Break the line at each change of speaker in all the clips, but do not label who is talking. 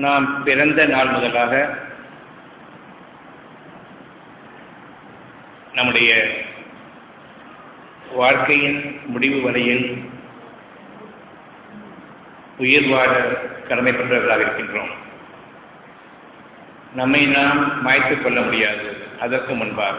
நாம் பிறந்த நாள் முதலாக நம்முடைய வாழ்க்கையின் முடிவு வரையில் உயிர் வாழ கடமைப்பட்டவர்களாக இருக்கின்றோம் நம்மை நாம் மாய்த்துக் கொள்ள முடியாது அதற்கு முன்பாக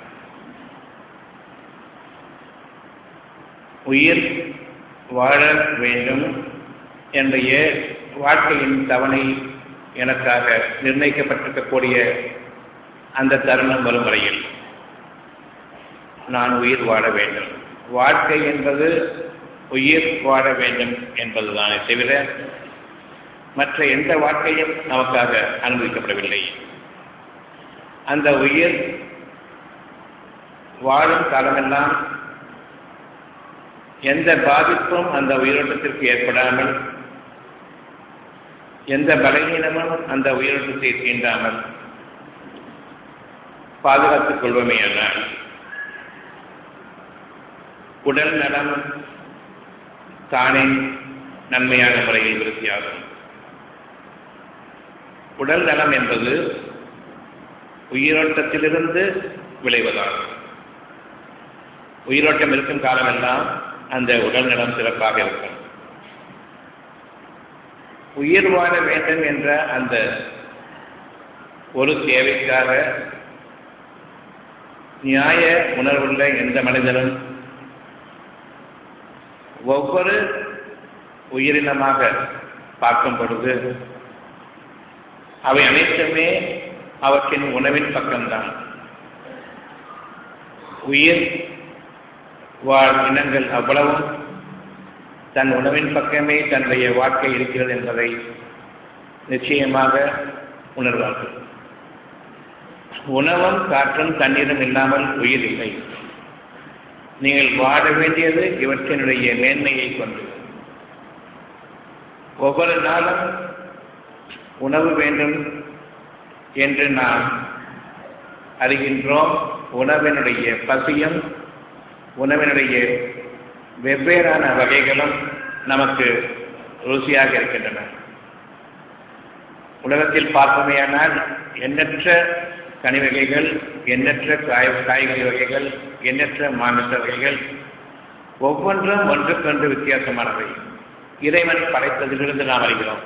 உயிர் வாழ வேண்டும் என்னுடைய வாழ்க்கையின் தவணை எனக்காக நிர்ணயிக்கப்பட்டிருக்கக்கூடிய அந்த தருணம் வரும் வரையில் நான் உயிர் வாழ வேண்டும் வாழ்க்கை என்பது உயிர் வாழ வேண்டும் என்பதுதானே தவிர மற்ற எந்த வாழ்க்கையும் நமக்காக அனுமதிக்கப்படவில்லை அந்த உயிர் வாழும் காலமெல்லாம் எந்த பாதிப்பும் அந்த உயிரோட்டத்திற்கு ஏற்படாமல் எந்த பலகீனமும் அந்த உயிரோட்டத்தை தீண்டாமல் பாதுகாத்துக் கொள்வோமேயானால் உடல் நலம் தானே நன்மையான முறையில் விருத்தியாகும் உடல் நலம் என்பது உயிரோட்டத்திலிருந்து விளைவதாகும் உயிரோட்டம் இருக்கும் காலமெல்லாம் அந்த உடல் நலம் சிறப்பாக இருக்கும் உயிர் வாழ வேண்டும் என்ற அந்த ஒரு தேவைக்காக நியாய உணர்வுள்ள எந்த மனிதனும் ஒவ்வொரு உயிரினமாக பார்க்கும் பொழுது அவை அனைத்துமே அவற்றின் உணவின் பக்கம்தான் உயிர் வாழ் இனங்கள் அவ்வளவும் தன் உணவின் பக்கமே தன்னுடைய வாழ்க்கை இருக்கிறது என்பதை நிச்சயமாக உணர்வார்கள் உணவும் காற்றும் தண்ணீரும் இல்லாமல் உயிர் இல்லை நீங்கள் வாழ வேண்டியது இவற்றினுடைய மேன்மையை கொண்டு ஒவ்வொரு நாளும் உணவு வேண்டும் என்று நாம் அறிகின்றோம் உணவினுடைய பசியும் உணவினுடைய வெவ்வேறான வகைகளும் நமக்கு ருசியாக இருக்கின்றன உலகத்தில் பார்ப்போமேயானால் எண்ணற்ற கனி வகைகள் எண்ணற்ற காய் காய்கறி வகைகள் எண்ணற்ற மாமிச வகைகள் ஒவ்வொன்றும் ஒன்றுக்கொன்று வித்தியாசமானவை இறைவன் படைத்ததிலிருந்து நாம் அறிகிறோம்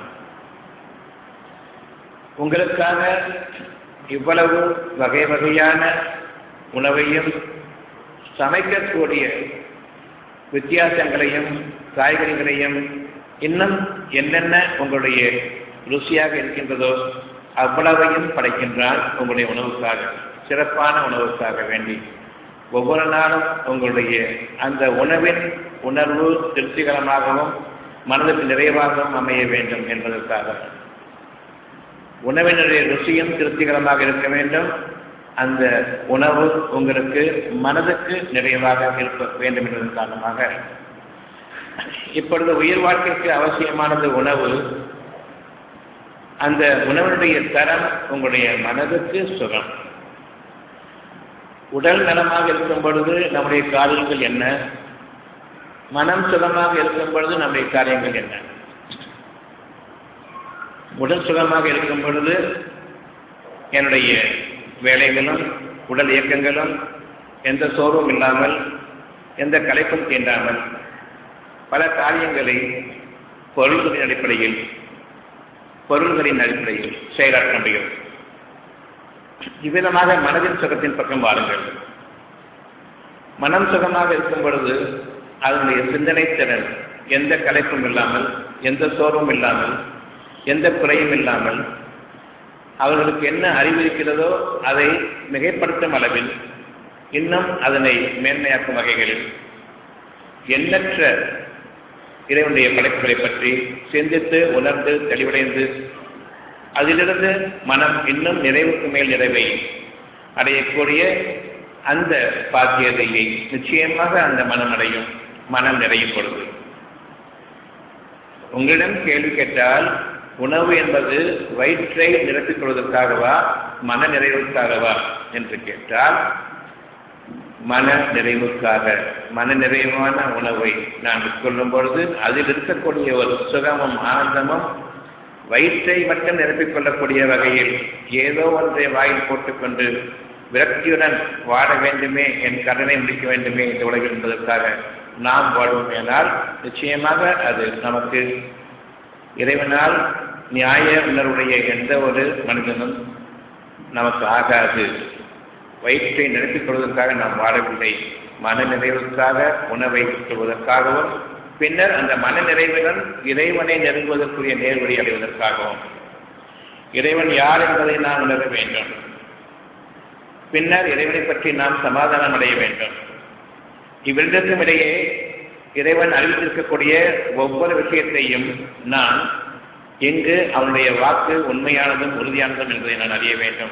உங்களுக்காக இவ்வளவு வகை வகையான உணவையும் சமைக்கக்கூடிய வித்தியாசங்களையும் காய்கறிகளையும் இன்னும் என்னென்ன உங்களுடைய ருசியாக இருக்கின்றதோ அவ்வளவையும் படைக்கின்றான் உங்களுடைய உணவுக்காக சிறப்பான உணவுக்காக வேண்டி ஒவ்வொரு நாளும் உங்களுடைய அந்த உணவின் உணர்வு திருப்திகரமாகவும் மனதுக்கு நிறைவாகவும் அமைய வேண்டும் என்பதற்காக உணவினுடைய ருசியும் திருப்திகரமாக இருக்க வேண்டும் அந்த உணவு உங்களுக்கு மனதுக்கு நிறைவாக இருக்க வேண்டும் என்பதன் காரணமாக இப்பொழுது உயிர் வாழ்க்கைக்கு அவசியமானது உணவு அந்த உணவினுடைய தரம் உங்களுடைய மனதுக்கு சுகம் உடல் நலமாக இருக்கும் பொழுது நம்முடைய காரியங்கள் என்ன மனம் சுகமாக இருக்கும் பொழுது நம்முடைய காரியங்கள் என்ன உடல் சுகமாக இருக்கும் பொழுது என்னுடைய வேலைகளும் உடல் இயக்கங்களும் எந்த சோர்வும் இல்லாமல் எந்த கலைப்பும் தீண்டாமல் பல காரியங்களை பொருள்களின் அடிப்படையில் பொருள்களின் அடிப்படையில் செயலாற்ற முடியும் இவ்விதமாக மனதின் சுகத்தின் பக்கம் வாருங்கள் மனம் சுகமாக இருக்கும் பொழுது அதனுடைய சிந்தனை திறன் எந்த கலைப்பும் இல்லாமல் எந்த சோர்வும் இல்லாமல் எந்த குறையும் இல்லாமல் அவர்களுக்கு என்ன அறிவு இருக்கிறதோ அதை மிகைப்படுத்தும் அளவில் இன்னும் அதனை மேன்மையாக்கும் வகைகளில் எண்ணற்ற இறைவனுடைய படைப்புகளை பற்றி சிந்தித்து உணர்ந்து தெளிவடைந்து அதிலிருந்து மனம் இன்னும் நிறைவுக்கு மேல் நிறைவை அடையக்கூடிய அந்த பாக்கியதையை நிச்சயமாக அந்த மனம் அடையும் மனம் நிறையும் பொழுது உங்களிடம் கேள்வி கேட்டால் உணவு என்பது வயிற்றை நிரப்பிக் கொள்வதற்காகவா மன நிறைவுக்காகவா என்று கேட்டால் மன நிறைவுக்காக மன நிறைவான உணவை நான் உட்கொள்ளும் பொழுது அதில் இருக்கக்கூடிய ஒரு சுகமும் ஆனந்தமும் வயிற்றை மட்டும் நிரப்பிக் கொள்ளக்கூடிய வகையில் ஏதோ ஒன்றை வாயில் போட்டுக்கொண்டு விரக்தியுடன் வாழ வேண்டுமே என் கடனை முடிக்க வேண்டுமே இந்த உலகில் என்பதற்காக நாம் வாழ்வோமேனால் நிச்சயமாக அது நமக்கு இறைவனால் நியாய உணர்வுடைய எந்த ஒரு மனிதனும் நமக்கு ஆகாது வயிற்றை நிரப்பிக் கொள்வதற்காக நாம் வாழவில்லை மன நிறைவுக்காக உணவை கொள்வதற்காகவும் பின்னர் அந்த மன நிறைவுடன் இறைவனை நெருங்குவதற்குரிய நேர்வழி அடைவதற்காகவும் இறைவன் யார் என்பதை நாம் உணர வேண்டும் பின்னர் இறைவனை பற்றி நாம் சமாதானம் அடைய வேண்டும் இவ்விரண்டுக்கும் இடையே இறைவன் அறிவித்திருக்கக்கூடிய ஒவ்வொரு விஷயத்தையும் நான் எங்கு அவனுடைய வாக்கு உண்மையானதும் உறுதியானதும் என்பதை நான் அறிய வேண்டும்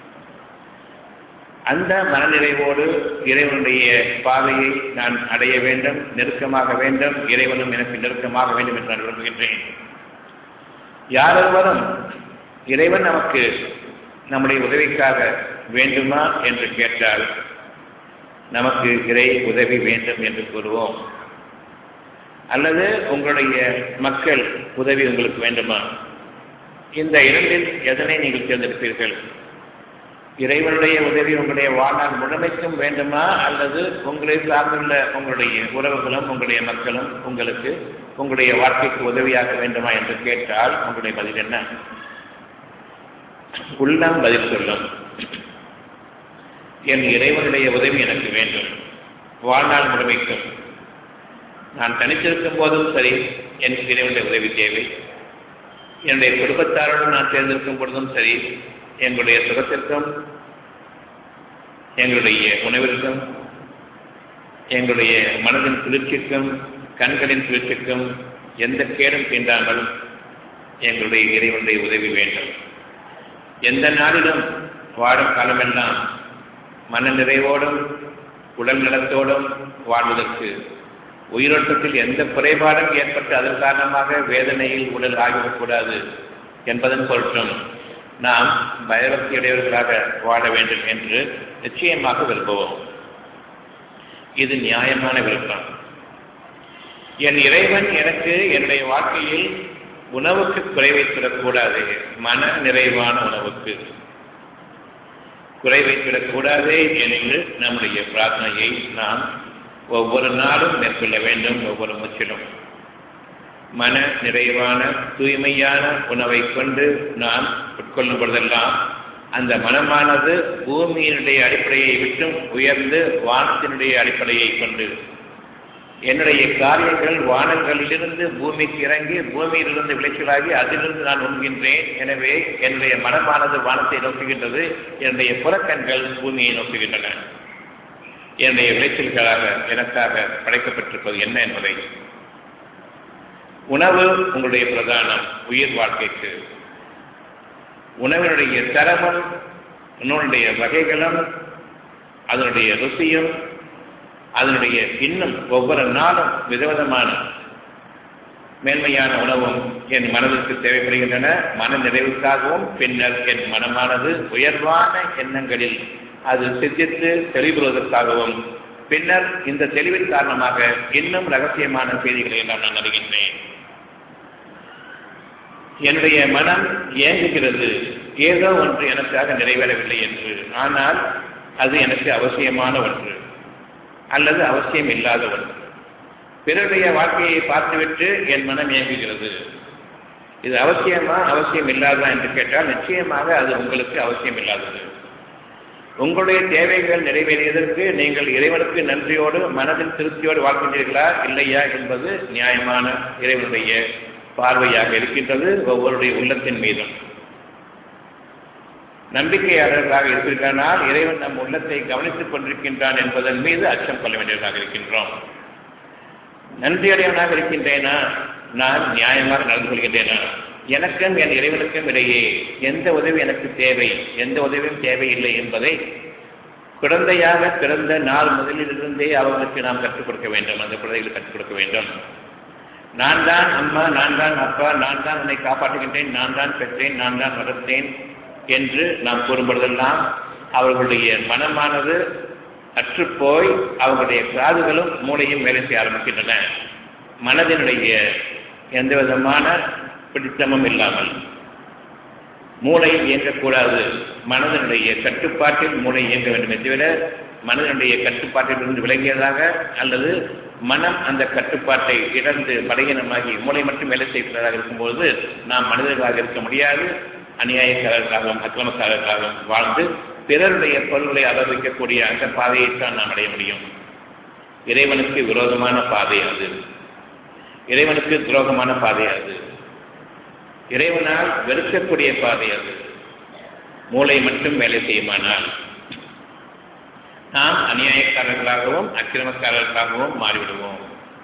அந்த மனநிறைவோடு இறைவனுடைய பாதையை நான் அடைய வேண்டும் நெருக்கமாக வேண்டும் இறைவனும் எனக்கு நெருக்கமாக வேண்டும் என்று நான் விரும்புகின்றேன் யாரொருவரும் இறைவன் நமக்கு நம்முடைய உதவிக்காக வேண்டுமா என்று கேட்டால் நமக்கு இறை உதவி வேண்டும் என்று கூறுவோம் அல்லது உங்களுடைய மக்கள் உதவி உங்களுக்கு வேண்டுமா இந்த இரண்டில் எதனை நீங்கள் தேர்ந்தெடுப்பீர்கள் இறைவனுடைய உதவி உங்களுடைய வாழ்நாள் முழுமைக்கும் வேண்டுமா அல்லது உங்களை சார்ந்துள்ள உங்களுடைய உறவுகளும் உங்களுடைய மக்களும் உங்களுக்கு உங்களுடைய வாழ்க்கைக்கு உதவியாக வேண்டுமா என்று கேட்டால் உங்களுடைய பதில் என்ன உள்ளம் பதில் சொல்லும் என் இறைவனுடைய உதவி எனக்கு வேண்டும் வாழ்நாள் முழுமைக்கும் நான் தனித்திருக்கும் போதும் சரி என் இறைவனுடைய உதவி தேவை என்னுடைய குடும்பத்தாரோடு நான் தேர்ந்தெடுக்கும் பொழுதும் சரி எங்களுடைய சுகத்திற்கும் எங்களுடைய உணவிற்கும் எங்களுடைய மனதின் குளிர்ச்சிக்கும் கண்களின் குளிர்ச்சிக்கும் எந்த கேடும் தீண்டாமல் எங்களுடைய இறைவனுடைய உதவி வேண்டும் எந்த நாளிலும் வாழும் காலமெல்லாம் மன நிறைவோடும் உடல் நலத்தோடும் வாழ்வதற்கு உயிரோட்டத்தில் எந்த குறைபாடும் ஏற்பட்டு அதன் காரணமாக வேதனையில் உடல் ஆகிவிடக்கூடாது என்பதன் பொருட்டும் நாம் பயபக்தியுடையவர்களாக வாழ வேண்டும் என்று நிச்சயமாக விரும்புவோம் இது நியாயமான விருப்பம் என் இறைவன் எனக்கு என்னுடைய வாழ்க்கையில் உணவுக்கு குறை வைத்துவிடக்கூடாது மன நிறைவான உணவுக்கு குறை வைத்துவிடக்கூடாது என்று நம்முடைய பிரார்த்தனையை நாம் ஒவ்வொரு நாளும் மேற்கொள்ள வேண்டும் ஒவ்வொரு முற்றிலும் மன நிறைவான தூய்மையான உணவை கொண்டு நாம் உட்கொள்ளும் பொழுதெல்லாம் அந்த மனமானது பூமியினுடைய அடிப்படையை விட்டும் உயர்ந்து வானத்தினுடைய அடிப்படையை கொண்டு என்னுடைய காரியங்கள் வானங்களிலிருந்து பூமிக்கு இறங்கி பூமியிலிருந்து விளைச்சலாகி அதிலிருந்து நான் உண்கின்றேன் எனவே என்னுடைய மனமானது வானத்தை நோக்குகின்றது என்னுடைய புறக்கண்கள் பூமியை நோக்குகின்றன என்னுடைய விளைச்சல்களாக எனக்காக படைக்கப்பட்டிருப்பது என்ன என்பதை உணவு உங்களுடைய பிரதானம் உயிர் வாழ்க்கைக்கு உணவினுடைய தரமும் உணவுடைய வகைகளும் அதனுடைய ருசியும் அதனுடைய இன்னும் ஒவ்வொரு நாளும் விதவிதமான மேன்மையான உணவும் என் மனதிற்கு தேவைப்படுகின்றன மன நிறைவுக்காகவும் பின்னர் என் மனமானது உயர்வான எண்ணங்களில் அது சித்தித்து தெளிவுறுவதற்காகவும் பின்னர் இந்த தெளிவின் காரணமாக இன்னும் ரகசியமான செய்திகளை எல்லாம் நான் அறிகின்றேன் என்னுடைய மனம் இயங்குகிறது ஏதோ ஒன்று எனக்காக நிறைவேறவில்லை என்று ஆனால் அது எனக்கு அவசியமான ஒன்று அல்லது அவசியம் இல்லாத ஒன்று பிறருடைய வாழ்க்கையை பார்த்துவிட்டு என் மனம் இயங்குகிறது இது அவசியமா அவசியம் இல்லாததா என்று கேட்டால் நிச்சயமாக அது உங்களுக்கு அவசியம் இல்லாதது உங்களுடைய தேவைகள் நிறைவேறியதற்கு நீங்கள் இறைவனுக்கு நன்றியோடு மனதில் திருப்தியோடு வாழ்கின்றீர்களா இல்லையா என்பது நியாயமான இறைவனுடைய பார்வையாக இருக்கின்றது ஒவ்வொருடைய உள்ளத்தின் மீதும் நம்பிக்கையாளர்களாக இருப்பீர்களானால் இறைவன் நம் உள்ளத்தை கவனித்துக் கொண்டிருக்கின்றான் என்பதன் மீது அச்சம் கொள்ள வேண்டியவர்களாக இருக்கின்றோம் நன்றியடையவனாக இருக்கின்றேனா நான் நியாயமாக நடந்து கொள்கின்றேனா எனக்கும் என் இறைவனுக்கும் இடையே எந்த உதவி எனக்கு தேவை எந்த உதவியும் தேவையில்லை என்பதை குழந்தையாக பிறந்த நாள் முதலிலிருந்தே அவர்களுக்கு நாம் கற்றுக் கொடுக்க வேண்டும் அந்த குழந்தைகளுக்கு கற்றுக் கொடுக்க வேண்டும் நான் தான் அம்மா நான் தான் அப்பா நான் தான் உன்னை காப்பாற்றுகின்றேன் நான் தான் பெற்றேன் நான் தான் வளர்த்தேன் என்று நாம் கூறும்பொழுதெல்லாம் அவர்களுடைய மனமானது அற்றுப்போய் அவர்களுடைய காதுகளும் மூளையும் வேலை செய்ய ஆரம்பிக்கின்றன மனதினுடைய எந்த விதமான பிடித்தமும் இல்லாமல் மூளை இயங்கக்கூடாது மனதனுடைய கட்டுப்பாட்டில் மூளை இயங்க வேண்டுமே தவிர மனதனுடைய கட்டுப்பாட்டில் இருந்து விலகியதாக அல்லது மனம் அந்த கட்டுப்பாட்டை இழந்து பலகீனமாகி மூளை மட்டும் வேலை செய்வதாக இருக்கும்போது நாம் மனிதர்களாக இருக்க முடியாது அநியாயக்காரர்களாகவும் அக்கிரமக்காரர்களாகவும் வாழ்ந்து பிறருடைய பொருள்களை அலர்விக்கக்கூடிய அந்த பாதையைத்தான் நாம் அடைய முடியும் இறைவனுக்கு விரோதமான பாதை அது இறைவனுக்கு துரோகமான பாதை அது இறைவனால் வெறுக்கக்கூடிய பாதை அது மூளை மட்டும் வேலை செய்யுமானால் நாம் அநியாயக்காரர்களாகவும் அக்கிரமக்காரர்களாகவும் மாறிவிடுவோம்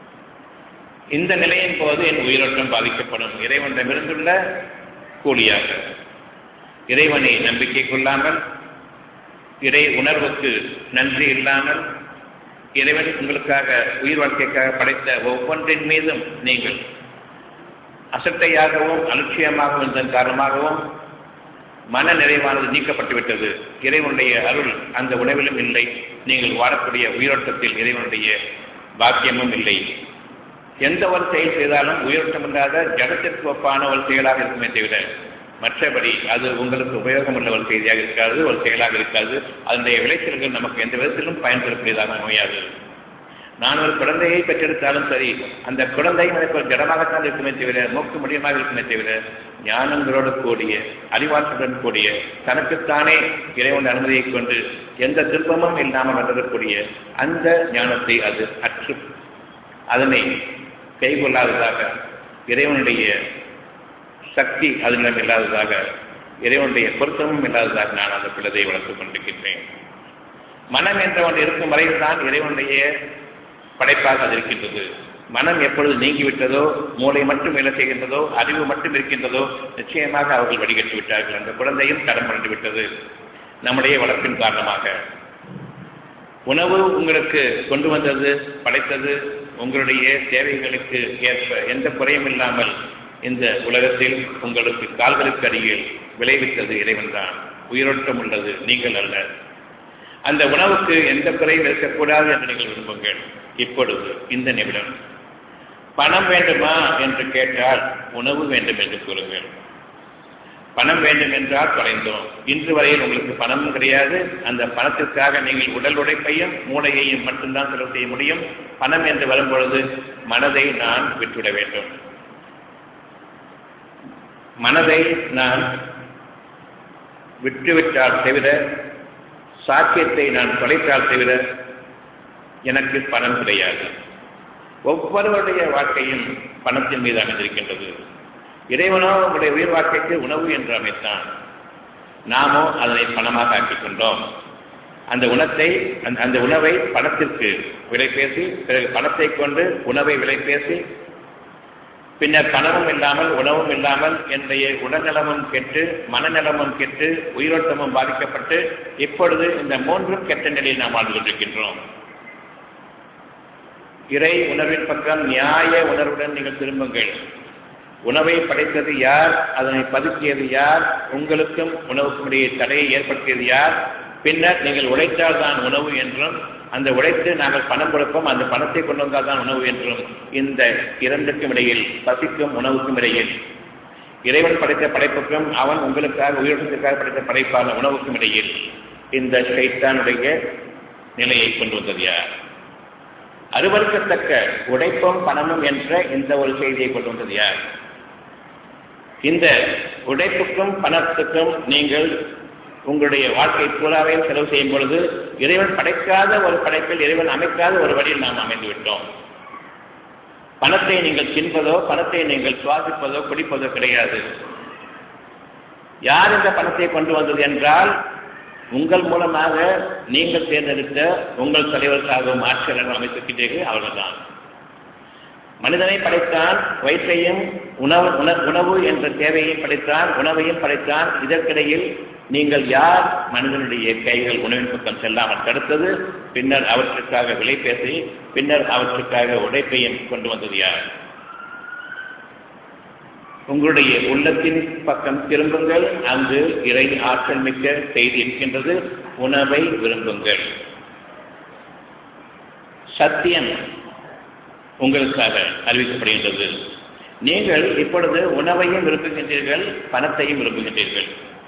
இந்த நிலையின் போது என் உயிரோட்டம் பாதிக்கப்படும் இறைவனிடமிருந்துள்ள கூலியாக இறைவனை நம்பிக்கை கொள்ளாமல் இறை உணர்வுக்கு நன்றி இல்லாமல் இறைவன் உங்களுக்காக உயிர் வாழ்க்கைக்காக படைத்த ஒவ்வொன்றின் மீதும் நீங்கள் அசட்டையாகவும் அலட்சியமாகவும் இருந்ததன் காரணமாகவும் மன நிறைவானது நீக்கப்பட்டு விட்டது இறைவனுடைய அருள் அந்த உணவிலும் இல்லை நீங்கள் வாழக்கூடிய உயிரோட்டத்தில் இறைவனுடைய பாக்கியமும் இல்லை எந்த ஒரு செயல் செய்தாலும் உயிரோட்டம் இல்லாத ஜடத்திற்கு ஒப்பான ஒரு செயலாக இருக்குமே தவிர மற்றபடி அது உங்களுக்கு உபயோகம் உள்ள ஒரு செய்தியாக இருக்காது ஒரு செயலாக இருக்காது அதனுடைய விளைச்சல்கள் நமக்கு எந்த விதத்திலும் பயன்பெறக்கூடியதாக அமையாது நான் ஒரு குழந்தையை பெற்றெடுத்தாலும் சரி அந்த குழந்தை எனக்கு ஒரு ஜடமாகத்தான் இருக்குமே தவிர மூக்கு முடியமாக இருக்குமே தவிர ஞானங்களோடு கூடிய அறிவாற்றலுடன் கூடிய தனக்குத்தானே இறைவன் அனுமதியை கொண்டு எந்த திருப்பமும் இல்லாமல் வளரக்கூடிய அந்த ஞானத்தை அது அற்று அதனை கைகொள்ளாததாக இறைவனுடைய சக்தி அதனிடம் இல்லாததாக இறைவனுடைய பொருத்தமும் இல்லாததாக நான் அந்த பிள்ளதை வளர்த்துக் கொண்டிருக்கின்றேன் மனம் என்ற ஒன்று இருக்கும் வரையில் தான் இறைவனுடைய படைப்பாக அது இருக்கின்றது மனம் எப்பொழுது நீங்கிவிட்டதோ மூளை மட்டும் வேலை செய்கின்றதோ அறிவு மட்டும் இருக்கின்றதோ நிச்சயமாக அவர்கள் வடிகட்டி விட்டார்கள் அந்த குழந்தையும் கடன் பண்ணி விட்டது நம்முடைய வளர்ப்பின் காரணமாக உணவு உங்களுக்கு கொண்டு வந்தது படைத்தது உங்களுடைய தேவைகளுக்கு ஏற்ப எந்த குறையும் இல்லாமல் இந்த உலகத்தில் உங்களுக்கு கால்களுக்கு அருகில் விளைவித்தது இறைவன்தான் உயிரோட்டம் உள்ளது நீங்கள் அல்ல அந்த உணவுக்கு எந்த குறையும் இருக்கக்கூடாது என்று நீங்கள் விரும்புங்கள் இப்பொழுது இந்த நிமிடம் பணம் வேண்டுமா என்று கேட்டால் உணவு வேண்டும் என்று கூறுங்கள் பணம் வேண்டும் என்றால் தொலைந்தோம் இன்று வரையில் உங்களுக்கு பணமும் கிடையாது அந்த பணத்திற்காக நீங்கள் உடல் உழைப்பையும் மூளையையும் மட்டும்தான் செலவு செய்ய முடியும் பணம் என்று வரும்பொழுது மனதை நான் விட்டுவிட வேண்டும் மனதை நான் விட்டுவிட்டால் தவிர சாக்கியத்தை நான் தொலைத்தால் தவிர எனக்கு பணம் கிடையாது ஒவ்வொருவருடைய வாழ்க்கையும் பணத்தின் மீது அமைந்திருக்கின்றது இறைவனோ உங்களுடைய உயிர் வாழ்க்கைக்கு உணவு என்று அமைத்தான் நாமோ அதனை பணமாக ஆக்கிக் கொண்டோம் அந்த உணத்தை அந்த உணவை பணத்திற்கு விலை பேசி பிறகு பணத்தை கொண்டு உணவை விலை பேசி பின்னர் பணமும் இல்லாமல் உணவும் இல்லாமல் என்னுடைய உடல்நலமும் கெட்டு மனநலமும் கெட்டு உயிரோட்டமும் பாதிக்கப்பட்டு இப்பொழுது இந்த மூன்றும் கெட்ட நிலையில் நாம் வாழ்ந்து கொண்டிருக்கின்றோம் இறை உணர்வின் பக்கம் நியாய உணர்வுடன் நீங்கள் திரும்புங்கள் உணவை படைத்தது யார் அதனை பதுக்கியது யார் உங்களுக்கும் உணவுக்கும் இடையே தடையை ஏற்படுத்தியது யார் பின்னர் நீங்கள் உழைத்தால் தான் உணவு என்றும் அந்த உழைத்து நாங்கள் பணம் கொடுப்போம் அந்த பணத்தை கொண்டு வந்தால் தான் உணவு என்றும் இந்த இரண்டுக்கும் இடையில் பசிக்கும் உணவுக்கும் இடையில் இறைவன் படைத்த படைப்புக்கும் அவன் உங்களுக்காக உயிரிழத்திற்காக படைத்த படைப்பான உணவுக்கும் இடையில் இந்த சைத்தானுடைய நிலையை கொண்டு வந்தது யார் அருவறுக்கத்தக்க உடைப்பும் பணமும் என்ற இந்த ஒரு செய்தியை கொண்டு வந்தது யார் இந்த உடைப்புக்கும் பணத்துக்கும் நீங்கள் உங்களுடைய வாழ்க்கை பூராவை செலவு செய்யும் பொழுது இறைவன் படைக்காத ஒரு படைப்பில் இறைவன் அமைக்காத ஒரு வழியில் நாம் அமைந்து விட்டோம் பணத்தை நீங்கள் தின்பதோ பணத்தை நீங்கள் சுவாசிப்பதோ குடிப்பதோ கிடையாது யார் இந்த பணத்தை கொண்டு வந்தது என்றால் உங்கள் மூலமாக நீங்கள் தேர்ந்தெடுத்த உங்கள் தலைவருக்காகவும் ஆட்சியாளர்கள் அமைத்திருக்கிறீர்கள் அவர்கள்தான் மனிதனை படைத்தான் வயிற்றையும் உணவு உணவு என்ற தேவையை படைத்தான் உணவையும் படைத்தான் இதற்கிடையில் நீங்கள் யார் மனிதனுடைய கைகள் உணவின் பக்கம் செல்லாமல் தடுத்தது பின்னர் அவற்றுக்காக விலை பேசி பின்னர் அவற்றுக்காக உடைப்பையும் கொண்டு வந்தது யார் உங்களுடைய உள்ளத்தின் பக்கம் திரும்புங்கள் அங்கு இறை ஆற்றல் மிக்க செய்தி இருக்கின்றது உணவை விரும்புங்கள் சத்தியம் உங்களுக்காக அறிவிக்கப்படுகின்றது நீங்கள் இப்பொழுது உணவையும் விரும்புகின்றீர்கள் பணத்தையும் விரும்புகின்றீர்கள்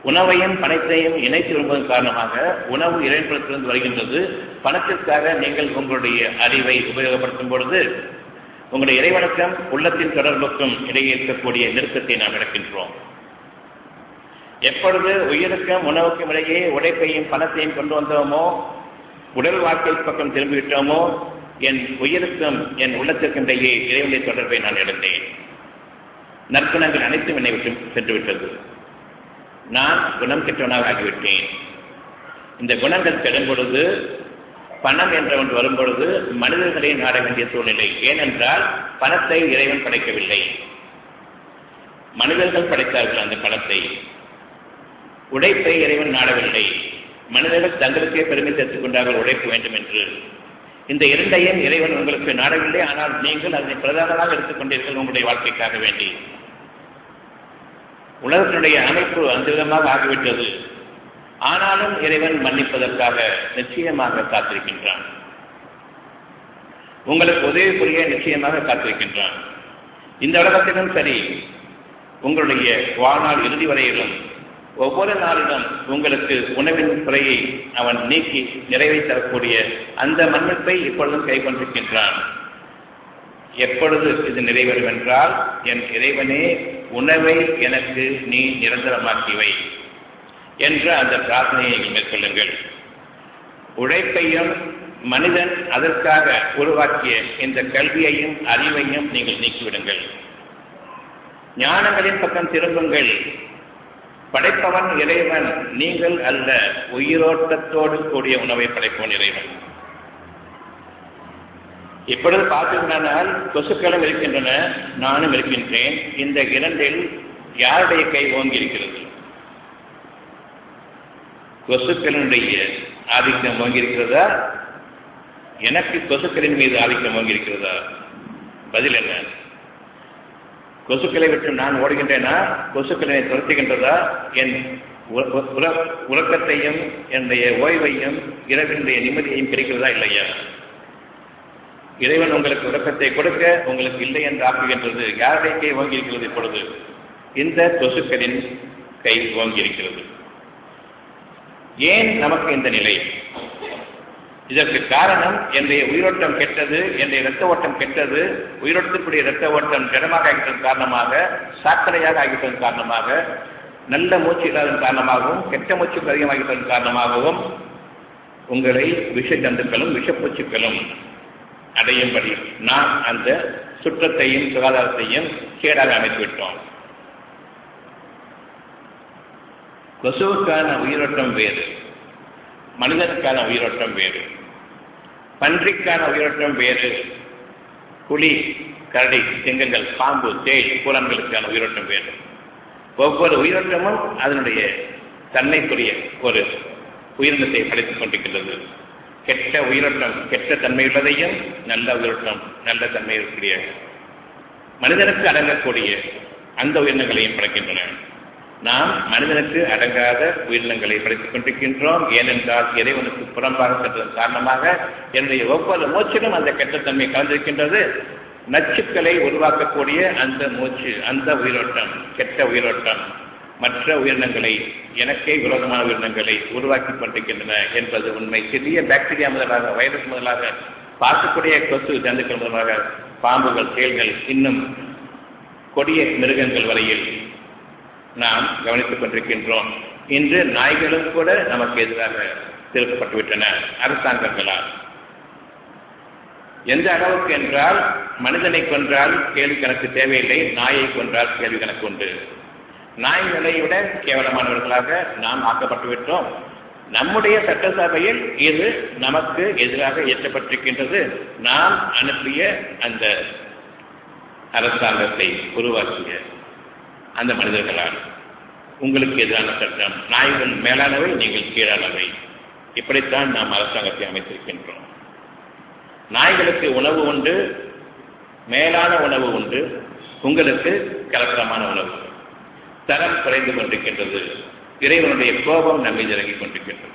உணவையும் பணத்தையும் இணைத்து விரும்புவதன் காரணமாக உணவு இறைவனத்திலிருந்து வருகின்றது பணத்திற்காக நீங்கள் உங்களுடைய அறிவை உபயோகப்படுத்தும் பொழுது உங்களுடைய இறைவணக்கம் உள்ளத்தின் தொடர்புக்கும் இடையே இருக்கக்கூடிய நெருக்கத்தை நாம் இழக்கின்றோம் எப்பொழுது உயிருக்கும் உணவுக்கும் இடையே உழைப்பையும் பணத்தையும் கொண்டு வந்தோமோ உடல் வாழ்க்கை பக்கம் திரும்பிவிட்டோமோ என் உயிருக்கும் என் உள்ளத்திற்கும் இடையே இறைவனுடைய தொடர்பை நான் இழந்தேன் நற்குணங்கள் அனைத்தும் என்னை விட்டு சென்றுவிட்டது நான் குணம் கெட்டவனாக ஆகிவிட்டேன் இந்த குணங்கள் பெறும் பொழுது பணம் என்ற ஒன்று வரும்பொழுது மனிதர்களை நாட வேண்டிய சூழ்நிலை ஏனென்றால் பணத்தை இறைவன் படைக்கவில்லை மனிதர்கள் படைத்தார்கள் அந்த பணத்தை உழைப்பை இறைவன் நாடவில்லை மனிதர்கள் தங்களுக்கே பெருமை சேர்த்துக் கொண்டார்கள் உழைப்பு வேண்டும் என்று இந்த இரண்டையும் இறைவன் உங்களுக்கு நாடவில்லை ஆனால் நீங்கள் அதனை பிரதானமாக எடுத்துக்கொண்டீர்கள் உங்களுடைய வாழ்க்கைக்காக வேண்டி உலகத்தினுடைய அமைப்பு அந்த விதமாக ஆகிவிட்டது ஆனாலும் இறைவன் மன்னிப்பதற்காக நிச்சயமாக காத்திருக்கின்றான் உங்களுக்கு உதவி புரிய நிச்சயமாக காத்திருக்கின்றான் இந்த உலகத்திலும் சரி உங்களுடைய வாழ்நாள் இறுதி வரையிலும் ஒவ்வொரு நாளிலும் உங்களுக்கு உணவின் குறையை அவன் நீக்கி நிறைவை தரக்கூடிய அந்த மன்னிப்பை இப்பொழுதும் கை கொண்டிருக்கின்றான் எப்பொழுது இது நிறைவேறும் என்றால் என் இறைவனே உணவை எனக்கு நீ நிரந்தரமாக்கிவை என்ற அந்த பிரார்த்தனையை மேற்கொள்ளுங்கள் உழைப்பையும் மனிதன் அதற்காக உருவாக்கிய இந்த கல்வியையும் அறிவையும் நீங்கள் நீக்கிவிடுங்கள் ஞானங்களின் பக்கம் திரும்புங்கள் படைப்பவன் இறைவன் நீங்கள் அல்ல உயிரோட்டத்தோடு கூடிய உணவை படைப்பவன் இறைவன் இப்பொழுது பார்த்தீங்கன்னால் கொசுக்களும் இருக்கின்றன நானும் இருக்கின்றேன் இந்த இரண்டில் யாருடைய கை ஓங்கி இருக்கிறது கொசுக்களினுடைய ஆதிக்கம் ஓங்கி இருக்கிறதா எனக்கு கொசுக்களின் மீது ஆதிக்கம் ஓங்கி இருக்கிறதா பதில் என்ன கொசுக்களை விட்டு நான் ஓடுகின்றேனா கொசுக்களை துரத்துகின்றதா என் உறக்கத்தையும் என்னுடைய ஓய்வையும் இரவினுடைய நிம்மதியையும் கிடைக்கிறதா இல்லையா இறைவன் உங்களுக்கு உறக்கத்தை கொடுக்க உங்களுக்கு இல்லை என்று ஆக்குகின்றது யாருடைய கை ஓங்கி இருக்கிறது இப்பொழுது இந்த கொசுக்களின் கை ஓங்கி இருக்கிறது ஏன் நமக்கு இந்த நிலை இதற்கு காரணம் என்னுடைய உயிரோட்டம் கெட்டது என்னுடைய இரத்த ஓட்டம் கெட்டது உயிரோட்டத்துக்குரிய இரத்த ஓட்டம் ஜடமாக ஆகிட்டதன் காரணமாக சாக்கடையாக ஆகிட்டதன் காரணமாக நல்ல மூச்சு இல்லாததன் காரணமாகவும் கெட்ட மூச்சுக்கு அதிகமாகிட்டதன் காரணமாகவும் உங்களை விஷ ஜந்துக்களும் விஷப்பூச்சுக்களும் அடையும்படி நாம் அந்த சுற்றத்தையும் சுகாதாரத்தையும் கேடாக அமைத்துவிட்டோம் கொசுவுக்கான உயிரோட்டம் வேறு மனிதனுக்கான உயிரோட்டம் வேறு பன்றிக்கான உயிரோட்டம் வேறு புலி கரடி சிங்கங்கள் பாம்பு தேய் கூலன்களுக்கான உயிரோட்டம் வேறு ஒவ்வொரு உயிரோட்டமும் அதனுடைய தன்மைக்குரிய ஒரு உயிரினத்தை படைத்துக் கொண்டிருக்கின்றது கெட்ட உயிரோட்டம் கெட்ட தன்மையுள்ளதையும் நல்ல உயிரோட்டம் நல்ல தன்மை இருக்கக்கூடிய மனிதனுக்கு அடங்கக்கூடிய அந்த உயிரினங்களையும் படைக்கின்றன நாம் மனிதனுக்கு அடங்காத உயிரினங்களை படைத்துக் கொண்டிருக்கின்றோம் ஏனென்றால் இறைவனுக்கு புறம்பாக சென்றதன் காரணமாக என்னுடைய ஒவ்வொரு மூச்சிலும் அந்த கெட்டத்தன்மை கலந்திருக்கின்றது நச்சுக்களை உருவாக்கக்கூடிய அந்த மூச்சு அந்த உயிரோட்டம் கெட்ட உயிரோட்டம் மற்ற உயிரினங்களை எனக்கே விரோதமான உயிரினங்களை உருவாக்கி கொண்டிருக்கின்றன என்பது உண்மை சிறிய பாக்டீரியா முதலாக வைரஸ் முதலாக பார்க்கக்கூடிய கொசு ஜந்துக்கள் முதலாக பாம்புகள் தேள்கள் இன்னும் கொடிய மிருகங்கள் வரையில் நாம் கவனித்துக் கொண்டிருக்கின்றோம் இன்று நாய்களும் கூட நமக்கு எதிராக திருப்பப்பட்டுவிட்டன அரசாங்கங்களால் எந்த அளவுக்கு என்றால் மனிதனை கொன்றால் கேள்வி கணக்கு தேவையில்லை நாயை கொன்றால் கேள்வி கணக்கு உண்டு நாய்களை விட கேவலமானவர்களாக நாம் ஆக்கப்பட்டு விட்டோம் நம்முடைய சட்டசபையில் இது நமக்கு எதிராக இயற்றப்பட்டிருக்கின்றது நாம் அனுப்பிய அந்த அரசாங்கத்தை உருவாக்கிய அந்த மனிதர்களால் உங்களுக்கு எதிரான சட்டம் நாய்கள் மேலானவை நீங்கள் கீழானவை இப்படித்தான் நாம் அரசாங்கத்தை அமைத்திருக்கின்றோம் நாய்களுக்கு உணவு உண்டு மேலான உணவு உண்டு உங்களுக்கு கலக்கரமான உணவு தரம் குறைந்து கொண்டிருக்கின்றது இறைவனுடைய கோபம் நம்மை இறங்கிக் கொண்டிருக்கின்றது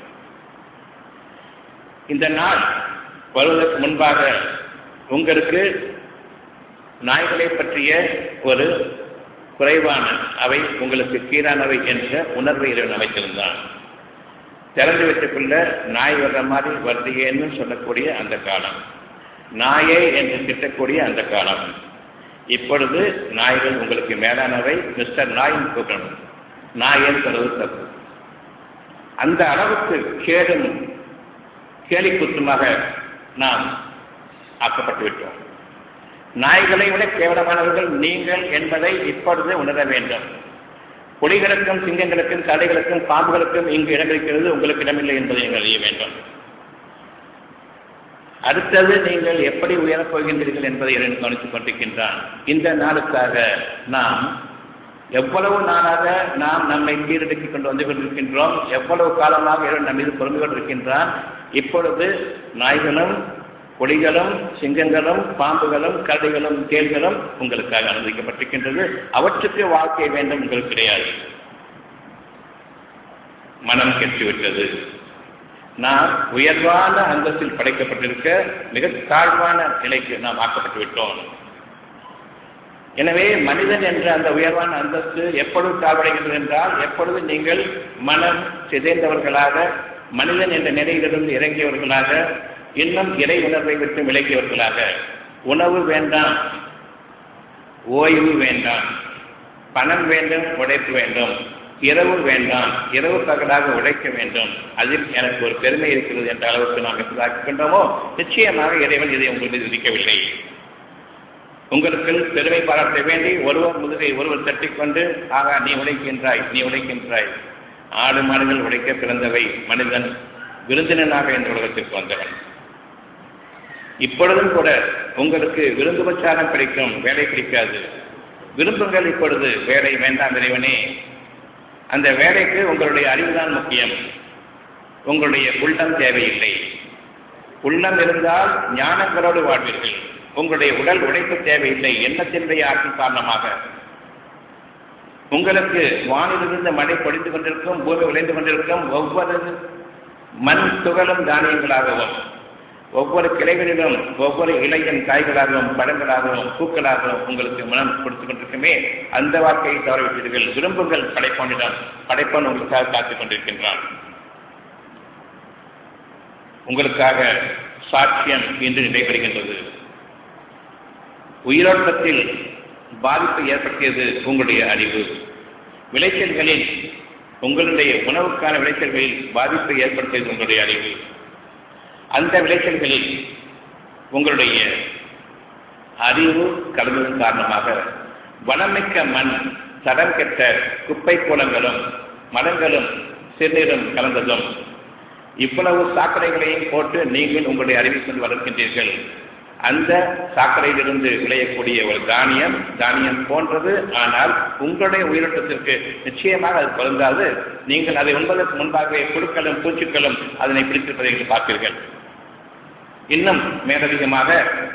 இந்த நாள் வருவதற்கு முன்பாக உங்களுக்கு நாய்களை பற்றிய ஒரு குறைவான அவை உங்களுக்கு கீழானவை என்ற உணர்வை இறைவன் அமைத்திருந்தான் திறந்து வச்சுக்குள்ள நாய் வர்ற மாதிரி வருதியேன்னு சொல்லக்கூடிய அந்த காலம் நாயே என்று திட்டக்கூடிய அந்த காலம் இப்பொழுது நாய்கள் உங்களுக்கு மேலானவை மிஸ்டர் நாயின் கூப்பிடணும் நாயேன்னு சொல்வது தப்பு அந்த அளவுக்கு கேடும் கேலி குத்துமாக நாம் ஆக்கப்பட்டு விட்டோம் நாய்களை விட கேவலமானவர்கள் நீங்கள் என்பதை இப்பொழுது உணர வேண்டும் புலிகளுக்கும் சிங்கங்களுக்கும் கடைகளுக்கும் பாம்புகளுக்கும் இங்கு இடம் இருக்கிறது உங்களுக்கு இடமில்லை என்பதை நீங்கள் அறிய வேண்டும் அடுத்தது நீங்கள் எப்படி உயரப் போகின்றீர்கள் என்பதை இறைவன் கவனித்துக் கொண்டிருக்கின்றான் இந்த நாளுக்காக நாம் எவ்வளவு நாளாக நாம் நம்மை கீழடக்கிக் கொண்டு வந்து கொண்டிருக்கின்றோம் எவ்வளவு காலமாக இறைவன் நம் மீது பொறுமை கொண்டிருக்கின்றான் இப்பொழுது நாய்களும் புலிகளும் சிங்கங்களும் பாம்புகளும் கரடிகளும் தேள்களும் உங்களுக்காக அனுமதிக்கப்பட்டிருக்கின்றது அவற்றுக்கு வாழ்க்கை வேண்டும் உங்களுக்கு கிடையாது மனம் கெட்டுவிட்டது நாம் உயர்வான அந்தஸ்தில் படைக்கப்பட்டிருக்க மிக தாழ்வான நிலைக்கு நாம் ஆக்கப்பட்டு விட்டோம் எனவே மனிதன் என்ற அந்த உயர்வான அந்தஸ்து எப்பொழுது தாழ்வடைகின்றது என்றால் எப்பொழுது நீங்கள் மனம் சிதைந்தவர்களாக மனிதன் என்ற நிலையிலிருந்து இறங்கியவர்களாக இன்னும் இறை உணர்வை விட்டு விலகியவர்களாக உணவு வேண்டாம் ஓய்வு வேண்டாம் பணம் வேண்டும் உழைப்பு வேண்டும் இரவு வேண்டாம் இரவு பகலாக உழைக்க வேண்டும் அதில் எனக்கு ஒரு பெருமை இருக்கிறது என்ற அளவுக்கு நாம் எதிர்பார்க்கின்றோமோ நிச்சயமாக இறைவன் இதை உங்கள் மீது விதிக்கவில்லை உங்களுக்கு பெருமை பாராட்ட வேண்டி ஒருவர் முதுகை ஒருவர் தட்டிக்கொண்டு ஆகா நீ உழைக்கின்றாய் நீ உழைக்கின்றாய் ஆடு மாடுகள் உழைக்க பிறந்தவை மனிதன் விருந்தினனாக இந்த உலகத்திற்கு வந்தவன் இப்பொழுதும் கூட உங்களுக்கு விருந்துபச்சாரம் கிடைக்கும் வேலை கிடைக்காது விரும்புங்கள் இப்பொழுது வேலை வேண்டாம் இறைவனே அந்த வேலைக்கு உங்களுடைய அறிவுதான் முக்கியம் உங்களுடைய உள்ளம் தேவையில்லை உள்ளம் இருந்தால் ஞானங்களோடு வாழ்வீர்கள் உங்களுடைய உடல் உழைப்பு தேவையில்லை எண்ணத்தினுடைய ஆட்சி காரணமாக உங்களுக்கு வானிலிருந்து மழை பொழிந்து கொண்டிருக்கும் பூமி விளைந்து கொண்டிருக்கும் ஒவ்வொரு மண் துகளும் தானியங்களாகவும் ஒவ்வொரு கிளைகளிலும் ஒவ்வொரு இலையின் காய்களாகவும் பழங்களாகவும் பூக்களாகவும் உங்களுக்கு மனம் கொடுத்து கொண்டிருக்குமே அந்த வாழ்க்கையை தவறவிட்டீர்கள் விரும்புங்கள் படைப்பானிடம் படைப்பான் உங்களுக்காக காத்துக் கொண்டிருக்கின்றான் உங்களுக்காக சாட்சியம் இன்று நடைபெறுகின்றது உயிரோட்டத்தில் பாதிப்பு ஏற்படுத்தியது உங்களுடைய அறிவு விளைச்சல்களில் உங்களுடைய உணவுக்கான விளைச்சல்களில் பாதிப்பை ஏற்படுத்தியது உங்களுடைய அறிவு அந்த விளைச்சல்களில் உங்களுடைய அறிவு கலந்ததன் காரணமாக வளமிக்க மண் தடம் கெட்ட குப்பை கூலங்களும் மரங்களும் சிறுநீரும் கலந்ததும் இவ்வளவு சாக்கடைகளையும் போட்டு நீங்கள் உங்களுடைய அறிவை கொண்டு வளர்க்கின்றீர்கள் அந்த சாக்கடையிலிருந்து விளையக்கூடிய ஒரு தானியம் தானியம் போன்றது ஆனால் உங்களுடைய உயிரோட்டத்திற்கு நிச்சயமாக அது பொருந்தாது நீங்கள் அதை உண்பதற்கு முன்பாகவே புழுக்களும் பூச்சிக்களும் அதனை பிடித்திருப்பதை நீங்கள் பார்ப்பீர்கள் இன்னும் மேலதிகமாக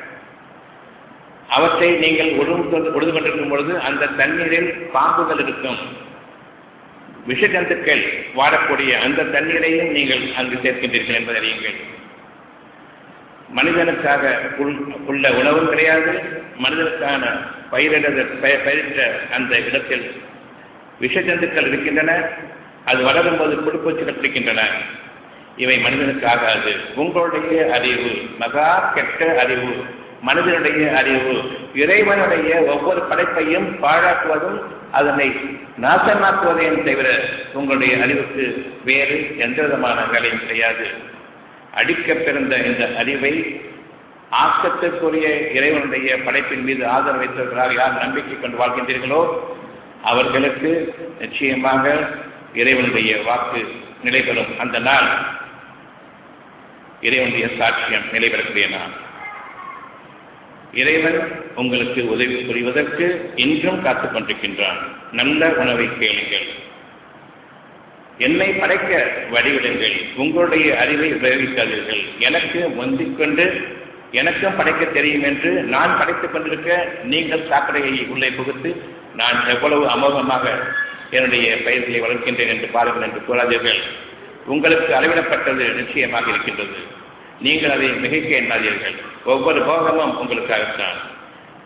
அவற்றை நீங்கள் உழுது உழுது கொண்டிருக்கும் பொழுது அந்த தண்ணீரில் பாம்புகள் இருக்கும் விஷஜந்துக்கள் வாழக்கூடிய அந்த தண்ணீரையும் நீங்கள் அங்கு சேர்க்கின்றீர்கள் என்பதை அறியுங்கள் மனிதனுக்காக உள் உள்ள உணவும் கிடையாது மனிதனுக்கான பயிரிட பயிரிட்ட அந்த இடத்தில் விஷஜந்துக்கள் இருக்கின்றன அது வளரும் போது புடுப்பூச்சிகள் இருக்கின்றன இவை மனிதனுக்கு ஆகாது உங்களுடைய அறிவு மகா கெட்ட அறிவு மனிதனுடைய அறிவு இறைவனுடைய ஒவ்வொரு படைப்பையும் பாழாக்குவதும் அதனை நாசமாக்குவதையும் தவிர உங்களுடைய அறிவுக்கு வேறு எந்த விதமான வேலையும் கிடையாது அடிக்க பிறந்த இந்த அறிவை ஆக்கத்திற்குரிய இறைவனுடைய படைப்பின் மீது ஆதரவு வைத்தவர்களாக யார் நம்பிக்கை கொண்டு வாழ்கின்றீர்களோ அவர்களுக்கு நிச்சயமாக இறைவனுடைய வாக்கு நிலைபெறும் அந்த நாள் இறைவனுடைய சாட்சியம் நிலைபெறக்கூடிய நாள் இறைவன் உங்களுக்கு உதவி புரிவதற்கு இன்றும் காத்துக் கொண்டிருக்கின்றான் நல்ல உணவை கேளுங்கள் என்னை படைக்க வழிவிடுங்கள் உங்களுடைய அறிவை உபயோகிக்காதீர்கள் எனக்கு முந்திக்கொண்டு எனக்கும் படைக்க தெரியும் என்று நான் படைத்துக் கொண்டிருக்க நீங்கள் சாக்கடையை உள்ளே புகுத்து நான் எவ்வளவு அமோகமாக என்னுடைய பயிர்களை வளர்க்கின்றேன் என்று பாருங்கள் என்று கூறாதீர்கள் உங்களுக்கு அளவிடப்பட்டது நிச்சயமாக இருக்கின்றது நீங்கள் அதை மிகைக்க எண்ணாதீர்கள் ஒவ்வொரு போகமும் உங்களுக்காகத்தான்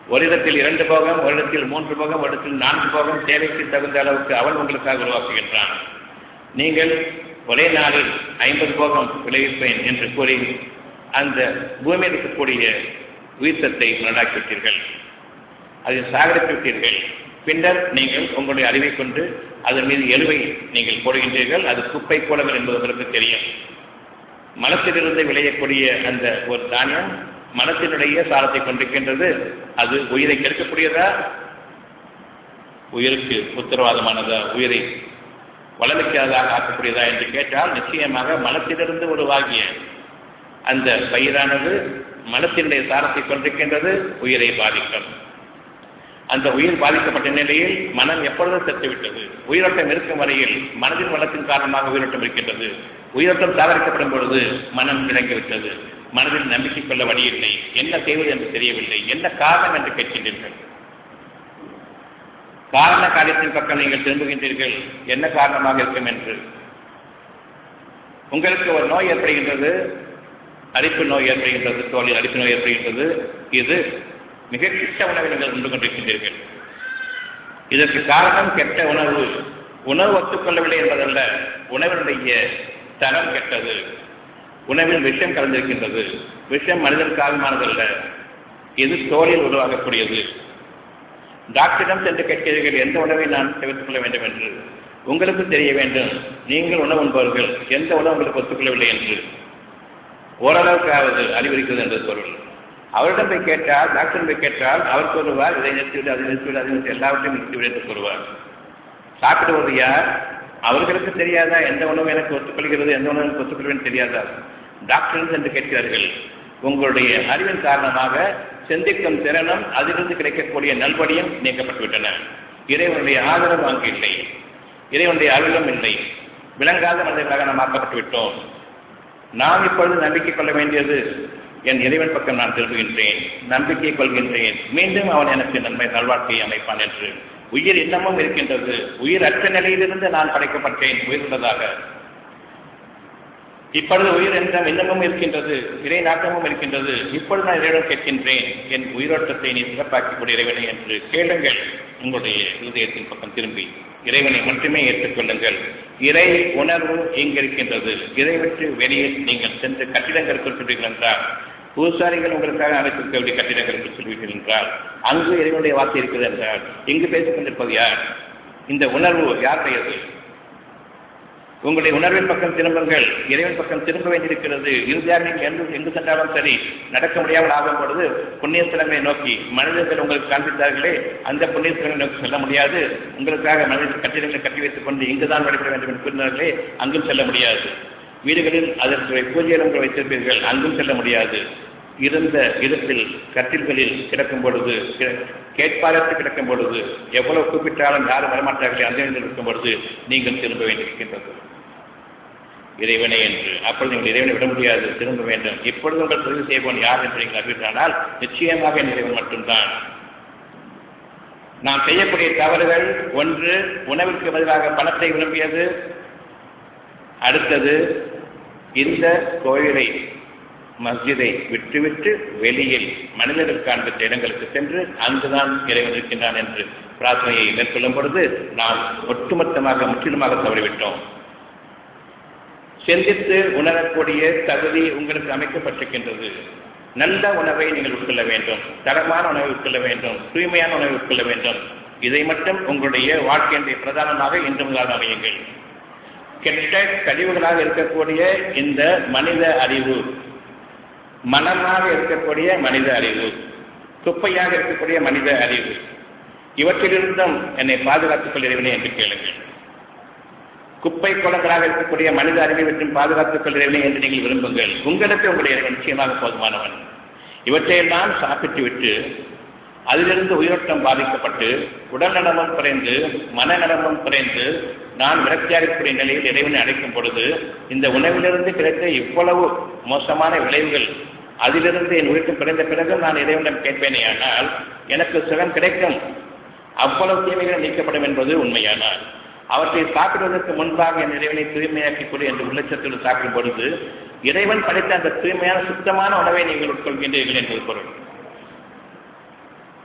ஒரு இடத்தில் இரண்டு போகம் ஒரு இடத்தில் மூன்று போகம் ஒரு இடத்தில் நான்கு போகம் தேவைக்கு தகுந்த அளவுக்கு அவன் உங்களுக்காக உருவாக்குகின்றான் நீங்கள் ஒரே நாளில் ஐம்பது போகம் விளைவிப்பேன் என்று கூறி அந்த பூமியில் இருக்கக்கூடிய உயிர்த்தத்தை உண்டாக்கிவிட்டீர்கள் அதில் சாகரித்து விட்டீர்கள் பின்னர் நீங்கள் உங்களுடைய அறிவை கொண்டு அதன் மீது எழுவை நீங்கள் போடுகின்றீர்கள் அது குப்பை போலவர் என்பது உங்களுக்கு தெரியும் மனத்திலிருந்து விளையக்கூடிய அந்த ஒரு தானியம் மனத்தினுடைய சாரத்தை கொண்டிருக்கின்றது அது உயிரை கெடுக்கக்கூடியதா உயிருக்கு உத்தரவாதமானதா உயிரை வளர்ச்சியாதாக ஆக்கக்கூடியதா என்று கேட்டால் நிச்சயமாக மனத்திலிருந்து உருவாகிய அந்த பயிரானது மனத்தினுடைய சாரத்தை கொண்டிருக்கின்றது உயிரை பாதிக்கும் அந்த உயிர் பாதிக்கப்பட்ட நிலையில் மனம் எப்பொழுதும் செத்துவிட்டது உயிரோட்டம் இருக்கும் வரையில் மனதின் வளத்தின் காரணமாக உயிரோட்டம் இருக்கின்றது உயிரோட்டம் சாகரிக்கப்படும் பொழுது மனம் விளங்கிவிட்டது மனதில் நம்பிக்கை கொள்ள வழியில்லை என்ன செய்வது என்று தெரியவில்லை என்ன காரணம் என்று கேட்கின்றீர்கள் காரண காரியத்தின் பக்கம் நீங்கள் திரும்புகின்றீர்கள் என்ன காரணமாக இருக்கும் என்று உங்களுக்கு ஒரு நோய் ஏற்படுகின்றது அரிப்பு நோய் ஏற்படுகின்றது தோலில் அரிப்பு நோய் ஏற்படுகின்றது இது மிக கெட்ட உணவை நீங்கள் உண்டு கொண்டிருக்கின்றீர்கள் இதற்கு காரணம் கெட்ட உணவு உணவு ஒத்துக்கொள்ளவில்லை என்பதல்ல உணவினுடைய தரம் கெட்டது உணவில் விஷம் கலந்திருக்கின்றது விஷம் மனிதன் காரணமானதல்ல இது தோலில் உருவாகக்கூடியது டாக்டரிடம் சென்று கேட்கிறீர்கள் எந்த உணவை நான் தவிர்த்துக் கொள்ள வேண்டும் என்று உங்களுக்கு தெரிய வேண்டும் நீங்கள் உணவு உண்பவர்கள் எந்த உணவு உங்களுக்கு ஒத்துக்கொள்ளவில்லை என்று ஓரளவுக்காவது அறிவுறுக்கிறது என்று பொருள் அவரிடம் போய் கேட்டால் டாக்டர் போய் கேட்டால் அவர் கூறுவார் இதை நிறுத்திவிடு அதை நிறுத்திவிடு அதை நிறுத்தி எல்லாவற்றையும் நிறுத்திவிடு என்று கூறுவார் சாப்பிடுவது யார் அவர்களுக்கு தெரியாதா எந்த உணவு எனக்கு ஒத்துக்கொள்கிறது எந்த உணவு எனக்கு ஒத்துக்கொள்வேன் தெரியாதா டாக்டர் என்று கேட்கிறார்கள் உங்களுடைய அறிவின் காரணமாக சிந்திக்கும் திறனும் அதிலிருந்து கிடைக்கக்கூடிய நல்வழியும் நீக்கப்பட்டுவிட்டன இறைவனுடைய ஆதரவு அங்கு இல்லை இறைவனுடைய அருளும் இல்லை விளங்காத மனிதர்களாக நாம் ஆக்கப்பட்டு விட்டோம் நாம் இப்பொழுது நம்பிக்கை கொள்ள வேண்டியது என் இறைவன் பக்கம் நான் திரும்புகின்றேன் நம்பிக்கை கொள்கின்றேன் மீண்டும் அவன் எனக்கு நன்மை நல்வாழ்க்கையை அமைப்பான் என்று உயிர் இன்னமும் இருக்கின்றது உயிர் அற்ற நிலையிலிருந்து நான் படைக்கப்பட்டேன் உயிர் உள்ளதாக இப்பொழுது உயிர் என்றும் இன்னமும் இருக்கின்றது இறை நாட்டமும் இருக்கின்றது இப்பொழுது நான் இறைவன் கேட்கின்றேன் என் உயிரோட்டத்தை நீ சிறப்பாக்கக்கூடிய இறைவனை என்று கேளுங்கள் உங்களுடைய இருதயத்தின் பக்கம் திரும்பி இறைவனை மட்டுமே ஏற்றுக்கொள்ளுங்கள் இறை உணர்வு இங்கிருக்கின்றது இதை விட்டு வெளியே நீங்கள் சென்று கட்டிடங்களுக்கு சொல்வீர்கள் என்றால் பூசாரிகள் உங்களுக்காக அமைத்திருக்க வேண்டிய கட்டிடங்களுக்கு சொல்வீர்கள் என்றால் அங்கு இறைவனுடைய வார்த்தை இருக்கிறது என்றால் இங்கு பேசிக் கொண்டிருப்பது யார் இந்த உணர்வு யாருடையது உங்களுடைய உணர்வின் பக்கம் திரும்புங்கள் இறைவன் பக்கம் திரும்ப வேண்டியிருக்கிறது இறுதியாக நீங்கள் எங்கு எங்கு சென்றாலும் சரி நடக்க முடியாமல் ஆகும் பொழுது புண்ணியஸ்தலங்களை நோக்கி மனிதர்கள் உங்களுக்கு காண்பித்தார்களே அந்த புண்ணியஸ்தலங்களை நோக்கி செல்ல முடியாது உங்களுக்காக மனித கட்டிடங்களை கட்டி வைத்துக் கொண்டு இங்குதான் வழிபட வேண்டும் என்று கூறினார்களே அங்கும் செல்ல முடியாது வீடுகளில் அதற்கு பூஜைகள் வைத்திருப்பீர்கள் அங்கும் செல்ல முடியாது இருந்த இடத்தில் கட்டில்களில் கிடக்கும் பொழுது கேட்பாரத்து கிடக்கும் பொழுது எவ்வளவு கூப்பிட்டாலும் யாரும் வரமாட்டார்களே அந்த இடத்தில் இருக்கும் பொழுது நீங்கள் திரும்ப வேண்டியிருக்கின்றது இறைவனை என்று அப்பொழுது நீங்கள் இறைவனை விட முடியாது திரும்ப வேண்டும் இப்பொழுது உங்கள் தொழில் செய்வோன் யார் என்று நீங்கள் அறிவித்தானால் நிச்சயமாக என் இறைவன் மட்டும்தான் நாம் செய்யக்கூடிய தவறுகள் ஒன்று உணவிற்கு பதிலாக பணத்தை விரும்பியது அடுத்தது இந்த கோயிலை மஸ்ஜிதை விட்டுவிட்டு வெளியில் மனிதர்கள் காண்பித்த இடங்களுக்கு சென்று அங்குதான் இறைவன் இருக்கின்றான் என்று பிரார்த்தனையை மேற்கொள்ளும் பொழுது நாம் ஒட்டுமொத்தமாக முற்றிலுமாக தவறிவிட்டோம் சிந்தித்து உணரக்கூடிய தகுதி உங்களுக்கு அமைக்கப்பட்டிருக்கின்றது நல்ல உணவை நீங்கள் உட்கொள்ள வேண்டும் தரமான உணவை உட்கொள்ள வேண்டும் தூய்மையான உணவை உட்கொள்ள வேண்டும் இதை மட்டும் உங்களுடைய வாழ்க்கையினுடைய பிரதானமாக இன்று முதல் அமையுங்கள் கெட்ட கழிவுகளாக இருக்கக்கூடிய இந்த மனித அறிவு மனமாக இருக்கக்கூடிய மனித அறிவு குப்பையாக இருக்கக்கூடிய மனித அறிவு இவற்றிலிருந்தும் என்னை பாதுகாத்துக் கொள்கிறவனே என்று கேளுங்கள் குப்பை குளங்களாக இருக்கக்கூடிய மனித அறிவை மற்றும் பாதுகாத்துக் கொள்கிறவனே என்று நீங்கள் விரும்புங்கள் உங்களுக்கு உங்களுடைய நிச்சயமாக போதுமானவன் இவற்றையெல்லாம் சாப்பிட்டு விட்டு அதிலிருந்து உயிரோட்டம் பாதிக்கப்பட்டு உடல் நலமும் குறைந்து மனநலமும் குறைந்து நான் விரக்தியாகக்கூடிய நிலையில் இறைவனை அடைக்கும் பொழுது இந்த உணவிலிருந்து கிடைத்த இவ்வளவு மோசமான விளைவுகள் அதிலிருந்து என் உயிர்க்கும் பிறந்த பிறகு நான் இறைவனிடம் கேட்பேனே ஆனால் எனக்கு சுகம் கிடைக்கும் அவ்வளவு தீமைகள் நீக்கப்படும் என்பது உண்மையானால் அவற்றை சாப்பிடுவதற்கு முன்பாக என் இறைவனை தூய்மையாக்கிக் கொடு என்று உள்ளச்சத்தோடு சாப்பிடும் பொழுது இறைவன் படைத்த அந்த தூய்மையான சுத்தமான உணவை நீங்கள் உட்கொள்கின்றீர்கள் என்பது பொருள்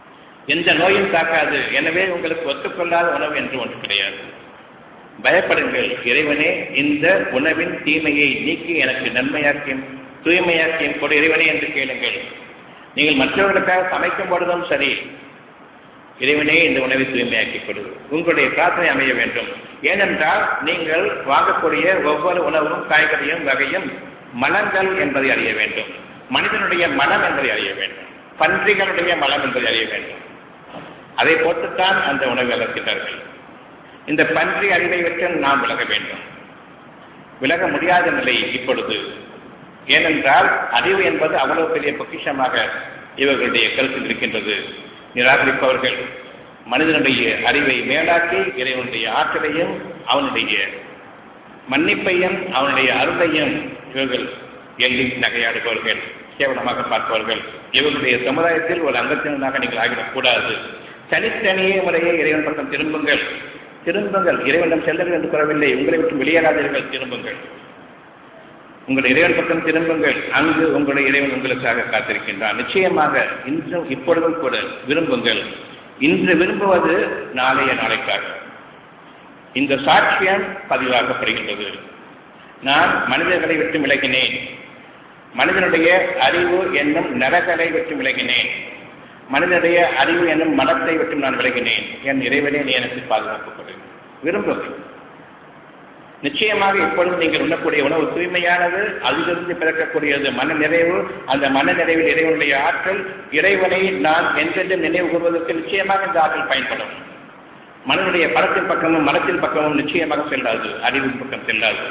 எந்த நோயும் தாக்காது எனவே உங்களுக்கு ஒத்துக்கொள்ளாத உணவு என்று ஒன்று கிடையாது பயப்படுங்கள் இறைவனே இந்த உணவின் தீமையை நீக்கி எனக்கு நன்மையாக்கியும் தூய்மையாக்கியும் கொடு இறைவனே என்று கேளுங்கள் நீங்கள் மற்றவர்களுக்காக சமைக்கும் பொழுதும் சரி இறைவனே இந்த உணவை தூய்மையாக்கிக் கொடு உங்களுடைய பிரார்த்தனை அமைய வேண்டும் ஏனென்றால் நீங்கள் வாங்கக்கூடிய ஒவ்வொரு உணவும் காய்கறியும் வகையும் மலங்கள் என்பதை அறிய வேண்டும் மனிதனுடைய மனம் என்பதை அறிய வேண்டும் பன்றிகளுடைய மலம் என்பதை அறிய வேண்டும் அதை போட்டுத்தான் அந்த உணவை வளர்க்கிறார்கள் இந்த பன்றி அறிவை விட்டு நாம் விலக வேண்டும் விலக முடியாத நிலை இப்பொழுது ஏனென்றால் அறிவு என்பது அவ்வளவு பெரிய பொக்கிஷமாக இவர்களுடைய கருத்தில் இருக்கின்றது நிராகரிப்பவர்கள் மனிதனுடைய அறிவை மேலாக்கி இறைவனுடைய ஆற்றலையும் அவனுடைய மன்னிப்பையும் அவனுடைய அருளையும் இவர்கள் எள்ளி நகையாடுபவர்கள் கேவலமாக பார்ப்பவர்கள் இவர்களுடைய சமுதாயத்தில் ஒரு அங்கத்தினராக நீங்கள் ஆகிடக்கூடாது தனித்தனியே முறையே இறைவன் பக்கம் திரும்புங்கள் திரும்புங்கள் இறைவனிடம் செல்லுங்கள் என்று கூறவில்லை உங்களை விட்டு வெளியேறாதீர்கள் திரும்புங்கள் உங்கள் இறைவன் பக்கம் திரும்புங்கள் அங்கு உங்களுடைய இறைவன் உங்களுக்காக காத்திருக்கின்றான் நிச்சயமாக இன்றும் இப்பொழுதும் கூட விரும்புங்கள் இன்று விரும்புவது நாளைய நாளைக்காக இந்த சாட்சியம் பதிவாக்கப்படுகின்றது நான் மனிதர்களை விட்டு விலகினேன் மனிதனுடைய அறிவு என்னும் நரகளை விட்டு விலகினேன் மனிதனுடைய அறிவு என்னும் மனத்தை விட்டு நான் விலகினேன் என் இறைவனே நீ எனக்கு பாதுகாப்பு கொடு விரும்புகிறேன் நிச்சயமாக இப்பொழுது நீங்கள் உண்ணக்கூடிய உணவு தூய்மையானது அதிலிருந்து பிறக்கக்கூடியது மன நிறைவு அந்த மன நிறைவில் இறைவனுடைய ஆற்றல் இறைவனை நான் என்றென்றும் நினைவு கூறுவதற்கு நிச்சயமாக இந்த ஆற்றல் பயன்படும் மனனுடைய பணத்தின் பக்கமும் மனத்தின் பக்கமும் நிச்சயமாக செல்லாது அறிவின் பக்கம் செல்லாது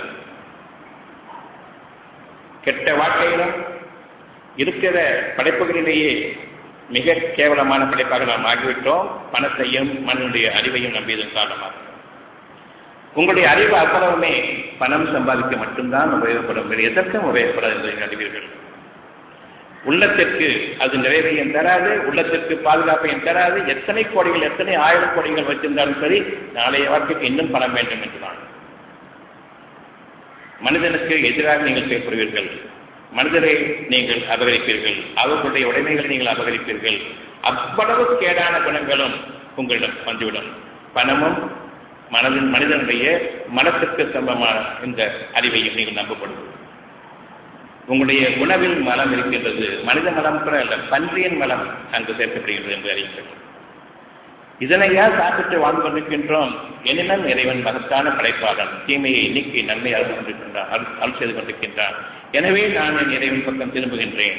கெட்ட வாழ்க்கையிலும் இருக்கிற படைப்புகளிலேயே மிக கேவலமான படைப்பாக நாம் ஆகிவிட்டோம் பணத்தையும் மனிதனுடைய அறிவையும் நம்பியதன் காரணமாக உங்களுடைய அறிவு அவ்வளவுமே பணம் சம்பாதிக்க மட்டும்தான் உபயோகப்படும் வேறு எதற்கும் உபயோகப்படாது என்பதை அறிவீர்கள் உள்ளத்திற்கு அது நிறைவையும் தராது உள்ளத்திற்கு பாதுகாப்பையும் தராது எத்தனை கோடிகள் எத்தனை ஆயிரம் கோடிகள் வைத்திருந்தாலும் சரி நாளைய வாழ்க்கைக்கு இன்னும் பணம் வேண்டும் என்றுதான் மனிதனுக்கு எதிராக நீங்கள் செயல்படுவீர்கள் மனிதரை நீங்கள் அபகரிப்பீர்கள் அவர்களுடைய உடைமைகளை நீங்கள் அபகரிப்பீர்கள் அவ்வளவு கேடான குணங்களும் உங்களிடம் வந்துவிடும் பணமும் மனதின் மனிதனுடைய மனத்திற்கு சம்பமான இந்த அறிவையும் நீங்கள் நம்பப்படுவது உங்களுடைய உணவில் மலம் இருக்கின்றது மனித மலம் கூட அல்ல பன்றியின் மலம் அங்கு சேர்க்கப்படுகின்றது என்று அறியுங்கள் இதனையா சாப்பிட்டு வாழ்ந்து கொண்டிருக்கின்றோம் எனினும் இறைவன் மகத்தான படைப்பாளன் தீமையை நீக்கி நன்மை அருள் கொண்டிருக்கின்றான் அருள் அருள் செய்து கொண்டிருக்கின்றான் எனவே நான் என் இறைவன் பக்கம் திரும்புகின்றேன்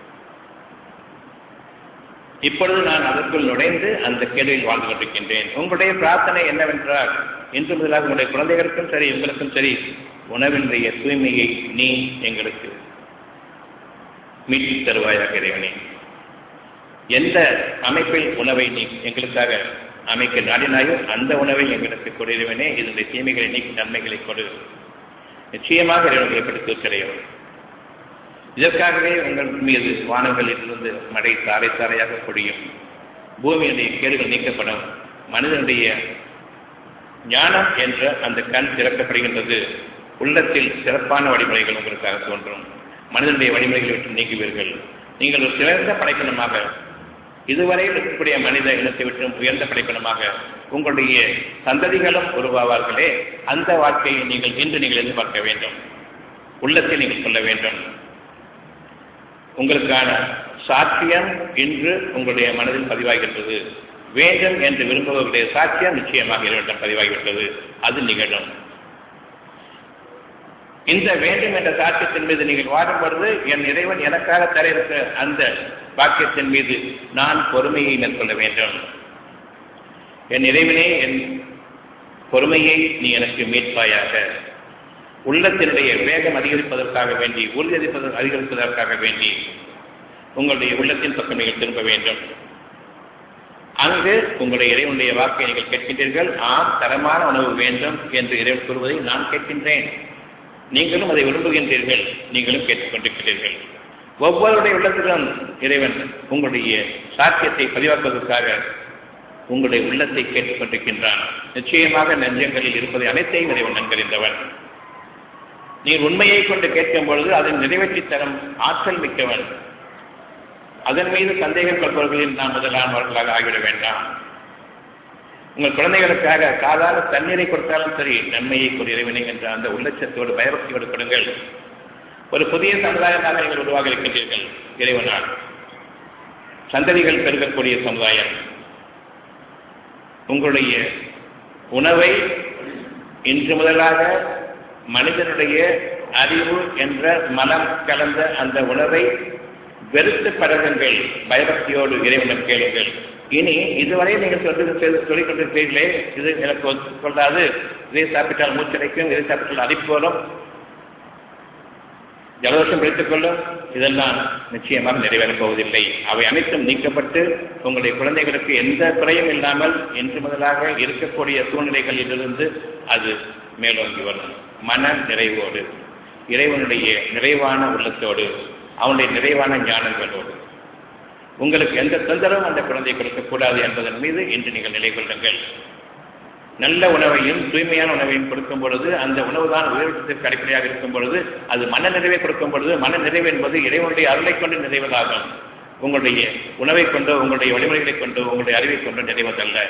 இப்பொழுது நான் அதற்குள் நுழைந்து அந்த கேள்வியில் வாழ்ந்து கொண்டிருக்கின்றேன் உங்களுடைய பிரார்த்தனை என்னவென்றால் இன்று முதலாக உங்களுடைய குழந்தைகளுக்கும் சரி உங்களுக்கும் சரி உணவினுடைய தூய்மையை நீ எங்களுக்கு மீட்டு தருவாயாக இறைவனே எந்த அமைப்பில் உணவை நீ எங்களுக்காக அமைக்க நாடினாயோ அந்த உணவை எங்களுக்கு கொடுவனே இதனுடைய தீமைகளை நீக்கி நன்மைகளை கொடு நிச்சயமாக இறைவனை ஏற்படுத்தி கிடையாது இதற்காகவே உங்கள் மீது வானங்களிலிருந்து மழை தாரை தாரையாக பொழியும் பூமியுடைய கேடுகள் நீக்கப்படும் மனிதனுடைய ஞானம் என்ற அந்த கண் திறக்கப்படுகின்றது உள்ளத்தில் சிறப்பான வழிமுறைகள் உங்களுக்காக தோன்றும் மனிதனுடைய வழிமுறைகளை விட்டு நீக்குவீர்கள் நீங்கள் ஒரு சிறந்த படைக்கணமாக இதுவரையில் இருக்கக்கூடிய மனித இனத்தை விட்டு உயர்ந்த படைக்கணமாக உங்களுடைய சந்ததிகளும் உருவாவார்களே அந்த வாழ்க்கையை நீங்கள் இன்று நீங்கள் எதிர்பார்க்க வேண்டும் உள்ளத்தில் நீங்கள் சொல்ல வேண்டும் உங்களுக்கான சாட்சியம் இன்று உங்களுடைய மனதில் பதிவாகின்றது வேண்டும் என்று விரும்புவர்களுடைய சாட்சியம் நிச்சயமாக இறைவனிடம் பதிவாகிவிட்டது அது நிகழும் இந்த வேண்டும் என்ற சாட்சியத்தின் மீது நீங்கள் வாடும் பொழுது என் இறைவன் எனக்காக தர இருக்கிற அந்த வாக்கியத்தின் மீது நான் பொறுமையை மேற்கொள்ள வேண்டும் என் இறைவனே என் பொறுமையை நீ எனக்கு மீட்பாயாக உள்ளத்தினுடைய வேகம் அதிகரிப்பதற்காக வேண்டி உறுதி அதிகரிப்பதற்கு அதிகரிப்பதற்காக வேண்டி உங்களுடைய உள்ளத்தின் பக்கம் நீங்கள் திரும்ப வேண்டும் அங்கு உங்களுடைய இறைவனுடைய வாக்கை நீங்கள் கேட்கின்றீர்கள் ஆம் தரமான உணவு வேண்டும் என்று இறைவன் கூறுவதை நான் கேட்கின்றேன் நீங்களும் அதை விரும்புகின்றீர்கள் நீங்களும் கேட்டுக்கொண்டிருக்கிறீர்கள் ஒவ்வொருடைய உள்ளத்திலும் இறைவன் உங்களுடைய சாத்தியத்தை பதிவாக்குவதற்காக உங்களுடைய உள்ளத்தை கேட்டுக்கொண்டிருக்கின்றான் நிச்சயமாக நெஞ்சங்களில் இருப்பதை அனைத்தையும் இறைவன் நன்கறிந்தவன் நீ உண்மையை கொண்டு கேட்கும் பொழுது அதை நிறைவேற்றி தரும் ஆற்றல் மிக்கவன் அதன் மீது சந்தேகம் கொள்பவர்களில் நாம் முதலானவர்களாக ஆகிவிட வேண்டாம் உங்கள் குழந்தைகளுக்காக சாதாரண தண்ணீரை கொடுத்தாலும் சரி நன்மையை கொண்டு இறைவனை என்ற அந்த உள்ளச்சத்தோடு பயபக்தியோடு கொடுங்கள் ஒரு புதிய சமுதாயமாக நீங்கள் உருவாக இருக்கின்றீர்கள் இறைவனால் சந்ததிகள் பெருகக்கூடிய சமுதாயம் உங்களுடைய உணவை இன்று முதலாக மனிதனுடைய அறிவு என்ற மலம் கலந்த அந்த உணவை வெறுத்து பழகுங்கள் பயபக்தியோடு இறைவனம் கேளுங்கள் இனி இதுவரை நீங்கள் சொல்லி சொல்லிக் கொண்டிருக்கிறீர்களே இது எனக்கு கொள்ளாது இதை சாப்பிட்டால் மூச்சடைக்கும் இதை சாப்பிட்டால் அரிப்பு வரும் ஜலதோஷம் பிடித்துக் கொள்ளும் இதெல்லாம் நிச்சயமாக நிறைவேறப் போவதில்லை அவை அனைத்தும் நீக்கப்பட்டு உங்களுடைய குழந்தைகளுக்கு எந்த குறையும் இல்லாமல் இன்று முதலாக இருக்கக்கூடிய சூழ்நிலைகளிலிருந்து அது மேலோங்கி வரும் மன நிறைவோடு இறைவனுடைய நிறைவான உள்ளத்தோடு அவனுடைய நிறைவான ஞானங்களோடு உங்களுக்கு எந்த தொந்தரவும் அந்த குழந்தை கொடுக்கக்கூடாது என்பதன் மீது இன்று நீங்கள் நிலை கொள்ளுங்கள் நல்ல உணவையும் தூய்மையான உணவையும் கொடுக்கும் பொழுது அந்த உணவு தான் உயர்வதற்கு அடிப்படையாக இருக்கும் பொழுது அது மன நிறைவை கொடுக்கும் பொழுது மன நிறைவு என்பது இறைவனுடைய அருளை கொண்டு நிறைவதாகும் உங்களுடைய உணவை கொண்டோ உங்களுடைய வழிமுறைகளை கொண்டோ உங்களுடைய அறிவை கொண்டோ நிறைவதல்ல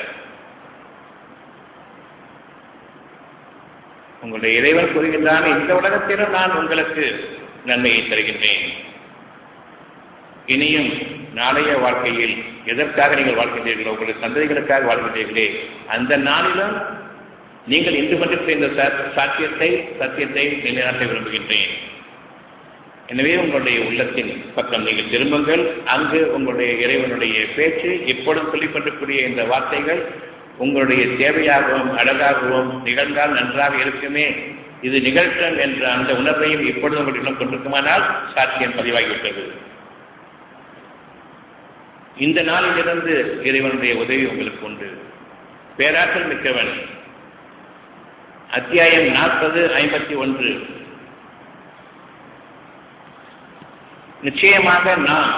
உங்களுடைய இறைவன் கூறுகின்றான் இந்த உலகத்திலும் நான் உங்களுக்கு நன்மையை தருகின்றேன் இனியும் நாளைய வாழ்க்கையில் எதற்காக நீங்கள் வாழ்கின்றீர்களோ உங்களுடைய சந்ததிகளுக்காக வாழ்கின்றீர்களே அந்த நாளிலும் நீங்கள் இன்று கொண்டிருக்கிற இந்த சாத்தியத்தை சத்தியத்தை நிலைநாட்ட விரும்புகின்றேன் எனவே உங்களுடைய உள்ளத்தின் பக்கம் நீங்கள் திரும்புங்கள் அங்கு உங்களுடைய இறைவனுடைய பேச்சு இப்பொழுது சொல்லிக் கொண்டிருக்கூடிய இந்த வார்த்தைகள் உங்களுடைய தேவையாகவும் அழகாகவும் நிகழ்ந்தால் நன்றாக இருக்குமே இது நிகழ்த்தம் என்ற அந்த உணர்வையும் இப்பொழுது உங்களிடம் கொண்டிருக்குமானால் சாத்தியம் பதிவாகிவிட்டது இந்த நாளிலிருந்து இறைவனுடைய உதவி உங்களுக்கு உண்டு பேராற்றல் மிக்கவன் அத்தியாயம் நாற்பது ஐம்பத்தி ஒன்று நிச்சயமாக நாம்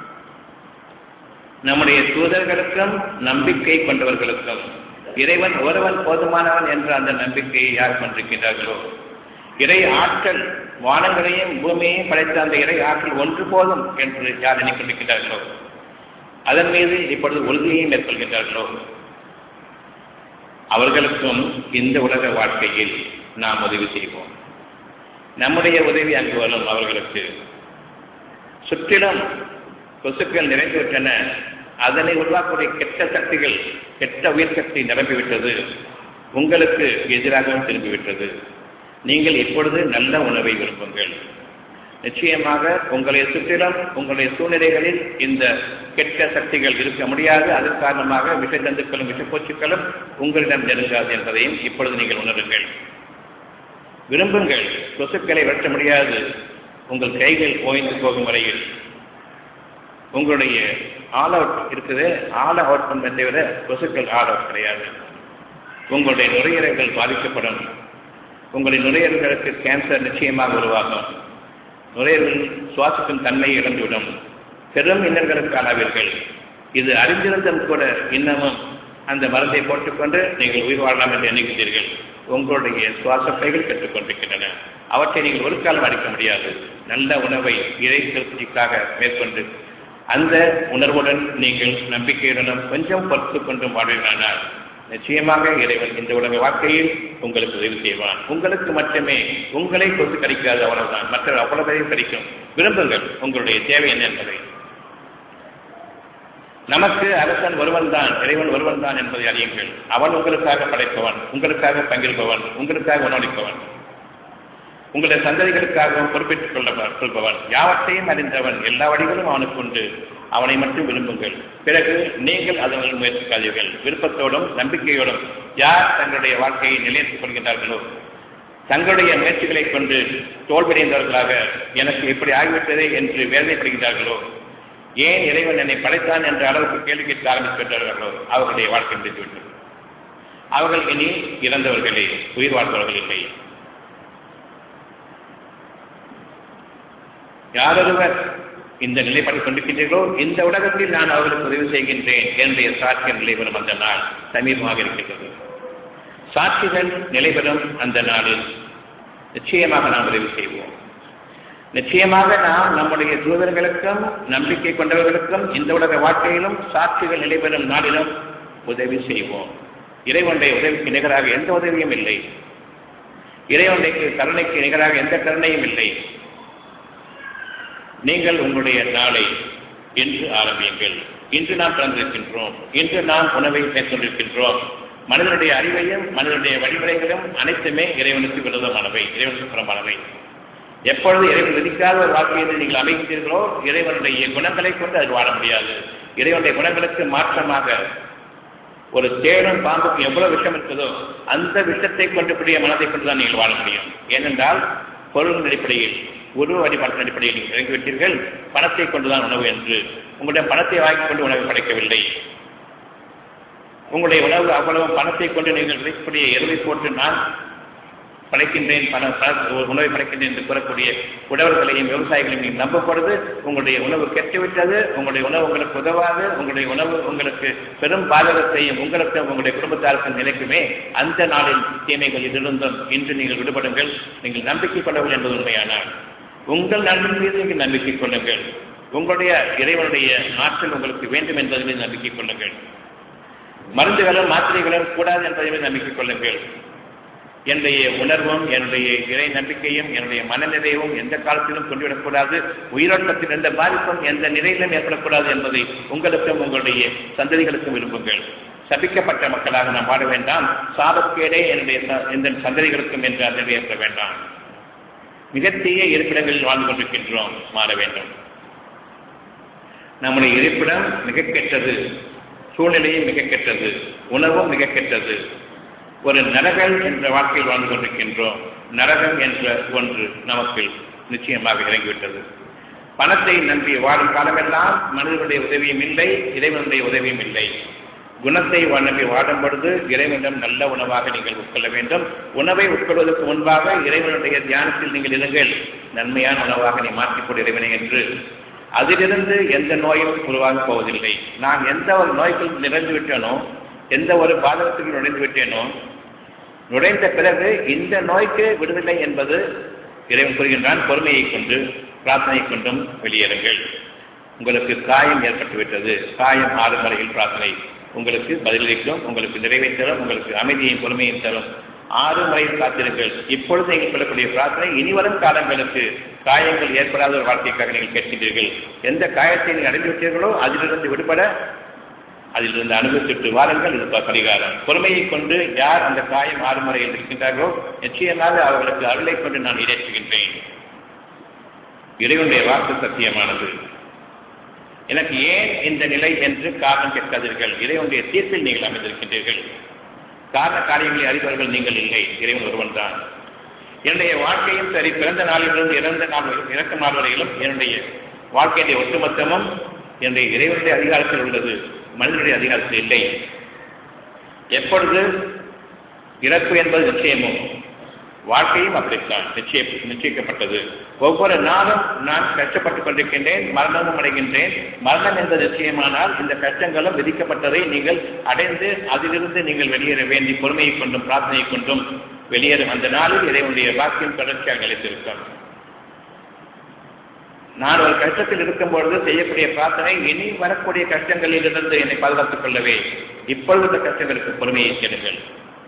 நம்முடைய தூதர்களுக்கும் நம்பிக்கை கொண்டவர்களுக்கும் இறைவன் ஒருவன் போதுமானவன் என்ற அந்த நம்பிக்கையை யார் கொண்டிருக்கின்றார்களோ இறை ஆற்றல் வானங்களையும் பூமியையும் படைத்த அந்த இறை ஆற்றல் ஒன்று போதும் என்று யார் எண்ணிக்கொண்டிருக்கிறார்களோ அதன் மீது இப்பொழுது உறுதியை மேற்கொள்கின்றார்களோ அவர்களுக்கும் இந்த உலக வாழ்க்கையில் நாம் உதவி செய்வோம் நம்முடைய உதவி அங்கு வரும் அவர்களுக்கு சுற்றிலும் கொசுக்கள் நிறைந்துவிட்டன அதனை உருவாக்கக்கூடிய கெட்ட சக்திகள் கெட்ட உயிர் சக்தி நிரம்பிவிட்டது உங்களுக்கு எதிராகவும் திரும்பிவிட்டது நீங்கள் இப்பொழுது நல்ல உணவை விரும்புங்கள் நிச்சயமாக உங்களை சுற்றிலும் உங்களுடைய சூழ்நிலைகளில் இந்த கெட்ட சக்திகள் இருக்க முடியாது அதன் காரணமாக விஷஜந்துக்களும் விஷப்பூச்சுக்களும் உங்களிடம் நெருங்காது என்பதையும் இப்பொழுது நீங்கள் உணருங்கள் விரும்புங்கள் கொசுக்களை வெட்ட முடியாது உங்கள் கைகள் ஓய்ந்து போகும் வரையில் உங்களுடைய ஆல் அவுட் இருக்குது ஆல் அவுட் பண்ண தவிர கொசுக்கள் ஆல் அவுட் கிடையாது உங்களுடைய நுரையீரல்கள் பாதிக்கப்படும் உங்களுடைய நுரையீரல்களுக்கு கேன்சர் நிச்சயமாக உருவாகும் நுரையீரல் சுவாசிக்கும் தன்மையை இழந்துவிடும் பெரும் இன்னல்களுக்கு ஆளாவீர்கள் இது அறிந்திருந்தும் கூட இன்னமும் அந்த மருந்தை போட்டுக்கொண்டு நீங்கள் உயிர் வாழலாம் என்று எண்ணுகிறீர்கள் உங்களுடைய சுவாசப்பைகள் பெற்றுக்கொண்டிருக்கின்றன அவற்றை நீங்கள் ஒரு காலம் அடிக்க முடியாது நல்ல உணவை இறை திருப்திக்காக மேற்கொண்டு அந்த உணர்வுடன் நீங்கள் நம்பிக்கையுடனும் கொஞ்சம் பொறுத்து கொண்டும் வாழ்கிறானால் நிச்சயமாக இறைவன் இந்த உலக வாழ்க்கையில் உங்களுக்கு உதவி செய்வான் உங்களுக்கு மட்டுமே உங்களை கொண்டு கிடைக்காது அவ்வளவுதான் மற்ற அவ்வளவையும் கிடைக்கும் விரும்புங்கள் உங்களுடைய தேவை என்ன என்பதை நமக்கு அரசன் ஒருவன் தான் இறைவன் ஒருவன் தான் என்பதை அறியுங்கள் அவன் உங்களுக்காக படைப்பவன் உங்களுக்காக பங்கிருப்பவன் உங்களுக்காக உணவளிப்பவன் உங்களுடைய சந்ததிகளுக்காகவும் பொறுப்பேற்றுக் கொள்ள கொள்பவன் யாவற்றையும் அறிந்தவன் எல்லா வழிகளும் அவனுக்கு உண்டு அவனை மட்டும் விரும்புங்கள் பிறகு நீங்கள் அதனை முயற்சிக்காதீர்கள் விருப்பத்தோடும் நம்பிக்கையோடும் யார் தங்களுடைய வாழ்க்கையை நிலைநிறுத்திக் கொள்கின்றார்களோ தங்களுடைய முயற்சிகளை கொண்டு தோல்வியடைந்தவர்களாக எனக்கு இப்படி ஆகிவிட்டதே என்று வேதனைப்படுகிறார்களோ ஏன் இறைவன் என்னை படைத்தான் என்ற அளவுக்கு கேள்வி கேட்க ஆரம்பிக்கின்றார்களோ அவர்களுடைய வாழ்க்கை முடிந்துவிட்டது அவர்கள் இனி இறந்தவர்களே உயிர் வாழ்ந்தவர்கள் இல்லை யாரொருவர் இந்த நிலைப்பாடு கொண்டிருக்கின்றீர்களோ இந்த உலகத்தில் நான் அவர்களுக்கு உதவி செய்கின்றேன் என்னுடைய சாட்சிய நிலைபெறும் அந்த நாள் சமீபமாக இருக்கின்றது சாட்சிகள் நிலைபெறும் அந்த நாளில் நிச்சயமாக நாம் உதவி செய்வோம் நிச்சயமாக நாம் நம்முடைய தூதர்களுக்கும் நம்பிக்கை கொண்டவர்களுக்கும் இந்த உலக வாழ்க்கையிலும் சாட்சிகள் நிலைபெறும் நாளிலும் உதவி செய்வோம் இறைவனுடைய உதவிக்கு நிகராக எந்த உதவியும் இல்லை இறைவனுடைய கருணைக்கு நிகராக எந்த கருணையும் இல்லை நீங்கள் உங்களுடைய நாளை இன்று ஆரம்பியுங்கள் இன்று நாம் பிறந்திருக்கின்றோம் இன்று நாம் உணவை மேற்கொண்டிருக்கின்றோம் மனிதனுடைய அறிவையும் மனிதனுடைய வழிமுறைகளும் அனைத்துமே இறைவனுக்கு விரோதமானவை இறைவனுக்கு புறமானவை எப்பொழுது இறைவன் விதிக்காத ஒரு வாழ்க்கையை நீங்கள் அமைக்கின்றீர்களோ இறைவனுடைய குணங்களை கொண்டு அது வாழ முடியாது இறைவனுடைய குணங்களுக்கு மாற்றமாக ஒரு தேடும் பாம்புக்கு எவ்வளவு விஷம் இருக்குதோ அந்த விஷத்தை கொண்டுக்கூடிய மனதை கொண்டுதான் நீங்கள் வாழ முடியும் ஏனென்றால் பொருளின் அடிப்படையில் உருவ வழிபாட்டின் அடிப்படையில் நீங்கள் இறங்கிவிட்டீர்கள் பணத்தை கொண்டுதான் உணவு என்று உங்களுடைய பணத்தை வாங்கிக் கொண்டு உணவை படைக்கவில்லை உங்களுடைய உணவு அவ்வளவு பணத்தை கொண்டு நீங்கள் விளைக்கக்கூடிய எருவை போட்டு நான் படைக்கின்றேன் பண உணவை படைக்கின்றேன் என்று கூறக்கூடிய உழவர்களையும் விவசாயிகளையும் நீங்கள் நம்பப்படுது உங்களுடைய உணவு கெட்டுவிட்டது உங்களுடைய உணவு உங்களுக்கு உதவாது உங்களுடைய உணவு உங்களுக்கு பெரும் பாதகத்தையும் உங்களுக்கும் உங்களுடைய குடும்பத்தாருக்கும் நிலைக்குமே அந்த நாளில் தீமைகள் இதிலிருந்தும் இன்று நீங்கள் விடுபடுங்கள் நீங்கள் நம்பிக்கை கொள்ளவில்லை என்பது உண்மையானால் உங்கள் நண்பன் மீது நீங்கள் நம்பிக்கை கொள்ளுங்கள் உங்களுடைய இறைவனுடைய ஆற்றல் உங்களுக்கு வேண்டும் என்பதை மீது நம்பிக்கை கொள்ளுங்கள் மருந்துகளும் மாத்திரைகளும் கூடாது என்பதை மீது நம்பிக்கை கொள்ளுங்கள் என்னுடைய உணர்வும் என்னுடைய இறை நம்பிக்கையும் என்னுடைய மனநிறைவும் எந்த காலத்திலும் கொண்டுவிடக்கூடாது உயிரோட்டத்தில் எந்த பாதிப்பும் எந்த நிலையிலும் ஏற்படக்கூடாது என்பதை உங்களுக்கும் உங்களுடைய சந்ததிகளுக்கும் விரும்புங்கள் சபிக்கப்பட்ட மக்களாக நாம் வாழ வேண்டாம் சாபக்கேடே என்னுடைய இந்த சந்ததிகளுக்கும் என்று அதை ஏற்ற வேண்டாம் மிகத்தீய இருப்பிடங்களில் வாழ்ந்து கொண்டிருக்கின்றோம் மாற வேண்டும் நம்முடைய இருப்பிடம் மிக கெட்டது சூழ்நிலையும் மிக கெட்டது உணவும் மிக கெட்டது ஒரு நரகம் என்ற வாழ்க்கையில் வாழ்ந்து கொண்டிருக்கின்றோம் நரகம் என்ற ஒன்று நமக்கு நிச்சயமாக இறங்கிவிட்டது பணத்தை நம்பி வாழும் காலமெல்லாம் மனிதனுடைய உதவியும் இல்லை இறைவனுடைய உதவியும் இல்லை குணத்தை நம்பி வாடும் பொழுது இறைவனிடம் நல்ல உணவாக நீங்கள் உட்கொள்ள வேண்டும் உணவை உட்கொள்வதற்கு முன்பாக இறைவனுடைய தியானத்தில் நீங்கள் இருங்கள் நன்மையான உணவாக நீ மாற்றிக்கொடு இறைவனை என்று அதிலிருந்து எந்த நோயும் உருவாகப் போவதில்லை நான் எந்த ஒரு நோய்க்குள் நிறைந்து விட்டேனோ எந்த ஒரு பாதகத்துக்கு நுழைந்து விட்டேனோ நுழைந்த பிறகு இந்த நோய்க்கு விடுதலை என்பது இறைவன் கூறுகின்றான் பொறுமையை கொண்டு பிரார்த்தனை கொண்டும் வெளியேறுங்கள் உங்களுக்கு காயம் ஏற்பட்டுவிட்டது காயம் ஆறு மலையில் பிரார்த்தனை உங்களுக்கு பதிலளிக்கும் உங்களுக்கு நிறைவை தரும் உங்களுக்கு அமைதியையும் பொறுமையும் தரும் ஆறு முறையில் காத்திருங்கள் இப்பொழுது நீங்கள் சொல்லக்கூடிய பிரார்த்தனை இனிவரும் காலங்களுக்கு காயங்கள் ஏற்படாத ஒரு வாழ்க்கைக்காக நீங்கள் கேட்கின்றீர்கள் எந்த காயத்தை நீங்கள் அடைந்து விட்டீர்களோ அதிலிருந்து விடுபட அதிலிருந்து அனுபவித்துட்டு வாருங்கள் இது பரிகாரம் பொறுமையை கொண்டு யார் அந்த காயம் ஆறு முறையில் இருக்கின்றார்களோ நிச்சயமாக அவர்களுக்கு அருளை கொண்டு நான் இறைச்சுகின்றேன் இறைவனுடைய வாக்கு சத்தியமானது எனக்கு ஏன் இந்த நிலை என்று காரணம் கேட்காதீர்கள் இறைவனுடைய தீர்ப்பில் நீங்கள் அமைந்திருக்கின்றீர்கள் காரண காரியங்களை அறிபவர்கள் நீங்கள் இல்லை இறைவன் ஒருவன் தான் என்னுடைய வாழ்க்கையும் சரி பிறந்த நாளிலிருந்து இறந்த நாள் இறக்கும் நாள் வரையிலும் என்னுடைய வாழ்க்கையுடைய ஒட்டுமொத்தமும் என்னுடைய இறைவனுடைய அதிகாரத்தில் உள்ளது மனிதனுடைய அதிகாரத்தில் இல்லை எப்பொழுது இறப்பு என்பது நிச்சயமோ வாழ்க்கையும் அப்படித்தான் நிச்சய நிச்சயிக்கப்பட்டது ஒவ்வொரு நாளும் நான் கஷ்டப்பட்டுக் கொண்டிருக்கின்றேன் மரணமும் அடைகின்றேன் மரணம் என்பது நிச்சயமானால் இந்த கஷ்டங்களும் விதிக்கப்பட்டதை நீங்கள் அடைந்து அதிலிருந்து நீங்கள் வெளியேற வேண்டி பொறுமையை கொண்டும் பிரார்த்தனையை கொண்டும் வெளியேறும் அந்த நாளில் இறைவனுடைய வாக்கியம் தொடர்ச்சியாக நிலைத்திருக்கும் நான் ஒரு கஷ்டத்தில் இருக்கும் பொழுது செய்யக்கூடிய பிரார்த்தனை இனி வரக்கூடிய கஷ்டங்களில் இருந்து என்னை பாதுகாத்துக் கொள்ளவே இப்பொழுது இந்த கஷ்டங்களுக்கு பொறுமையை கேளுங்கள்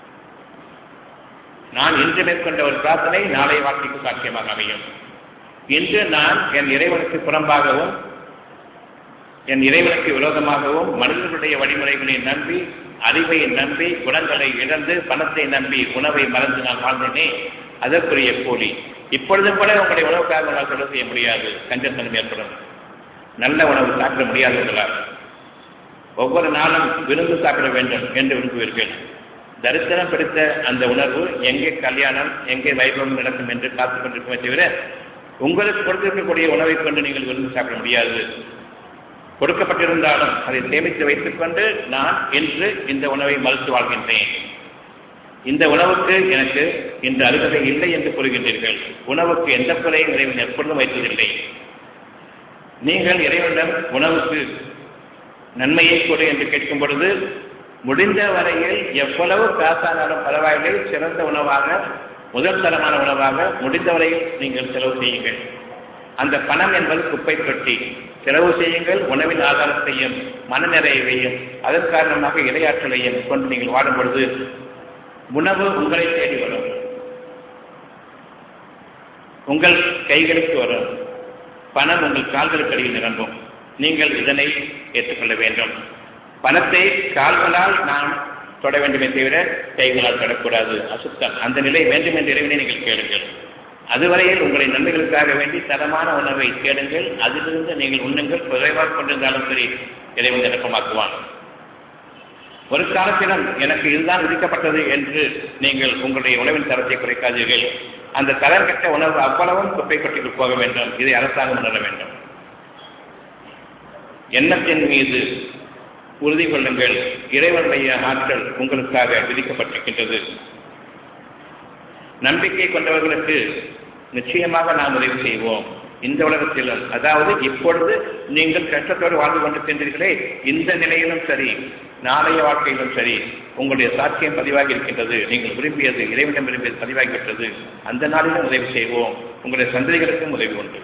நான் இன்று மேற்கொண்ட ஒரு பிரார்த்தனை நாளை வாழ்க்கைக்கு சாத்தியமாக அமையும் இன்று நான் என் இறைவனுக்கு புறம்பாகவும் என் இறைவனுக்கு விரோதமாகவும் மனிதர்களுடைய வழிமுறைகளை நம்பி அறிவை நம்பி குணங்களை இழந்து பணத்தை நம்பி உணவை மறந்து நான் வாழ்ந்தேனே அதற்குரிய கூலி இப்பொழுதும் கூட உங்களுடைய உணவுக்காக உங்களால் தொடர்பு செய்ய முடியாது கஞ்சத்தனம் ஏற்படும் நல்ல உணவு சாப்பிட முடியாது உங்களால் ஒவ்வொரு நாளும் விருந்து சாப்பிட வேண்டும் என்று விரும்புவீர்கள் தரிசனம் பிடித்த அந்த உணர்வு எங்கே கல்யாணம் எங்கே வைபவம் நடக்கும் என்று காத்துக் கொண்டிருக்குமே தவிர உங்களுக்கு கொடுத்திருக்கக்கூடிய உணவை கொண்டு நீங்கள் விருந்து சாப்பிட முடியாது கொடுக்கப்பட்டிருந்தாலும் அதை சேமித்து வைத்துக் கொண்டு நான் இன்று இந்த உணவை மறுத்து வாழ்கின்றேன் இந்த உணவுக்கு எனக்கு இந்த அருகதை இல்லை என்று கூறுகின்றீர்கள் உணவுக்கு எந்த குறையும் இறைவன் எப்பொழுதும் வைத்ததில்லை நீங்கள் இறைவனிடம் உணவுக்கு நன்மையை கொடு என்று கேட்கும் பொழுது முடிந்த வரையில் எவ்வளவு காசானாலும் பரவாயில்லை சிறந்த உணவாக முதல் தரமான உணவாக முடிந்த வரையில் நீங்கள் செலவு செய்யுங்கள் அந்த பணம் என்பது குப்பை தொட்டி செலவு செய்யுங்கள் உணவின் ஆதாரத்தையும் மனநிறைவையும் அதன் காரணமாக இரையாற்றலையும் கொண்டு நீங்கள் வாடும் பொழுது உணவு உங்களை தேடி வரும் உங்கள் கைகளுக்கு வரும் பணம் உங்கள் கால்களுக்கு அடியில் நிரம்பும் நீங்கள் இதனை ஏற்றுக்கொள்ள வேண்டும் பணத்தை கால்களால் நாம் தொட வேண்டுமே தவிர கைகளால் தொடக்கூடாது அசுத்தம் அந்த நிலை வேண்டும் என்ற இறைவனை நீங்கள் கேளுங்கள் அதுவரையில் உங்களை நன்மைகளுக்காக வேண்டி தரமான உணவை தேடுங்கள் அதிலிருந்து நீங்கள் உண்ணுங்கள் குறைவாக கொண்டிருந்தாலும் சரி இறைவன் நிரப்பமாக்குவான் ஒரு காலத்திலும் எனக்கு இதுதான் விதிக்கப்பட்டது என்று நீங்கள் உங்களுடைய உணவின் தரத்தை குறைக்காதீர்கள் அந்த தரம் கெட்ட உணவு அவ்வளவும் குப்பை கொட்டிக்கு போக வேண்டும் இதை அரசாங்கம் உணர வேண்டும் எண்ணத்தின் மீது உறுதி கொள்ளுங்கள் இறைவனுடைய ஆற்றல் உங்களுக்காக விதிக்கப்பட்டிருக்கின்றது நம்பிக்கை கொண்டவர்களுக்கு நிச்சயமாக நாம் உதவி செய்வோம் இந்த உலகத்திலும் அதாவது இப்பொழுது நீங்கள் கஷ்டத்தோடு வாழ்ந்து கொண்டிருக்கின்றீர்களே இந்த நிலையிலும் சரி நாளைய வாழ்க்கையிலும் சரி உங்களுடைய சாட்சியம் பதிவாகி இருக்கின்றது நீங்கள் விரும்பியது இறைவனிடம் விரும்பியது பதிவாகிவிட்டது அந்த நாளிலும் உதவி செய்வோம் உங்களுடைய சந்ததிகளுக்கும் உதவி உண்டு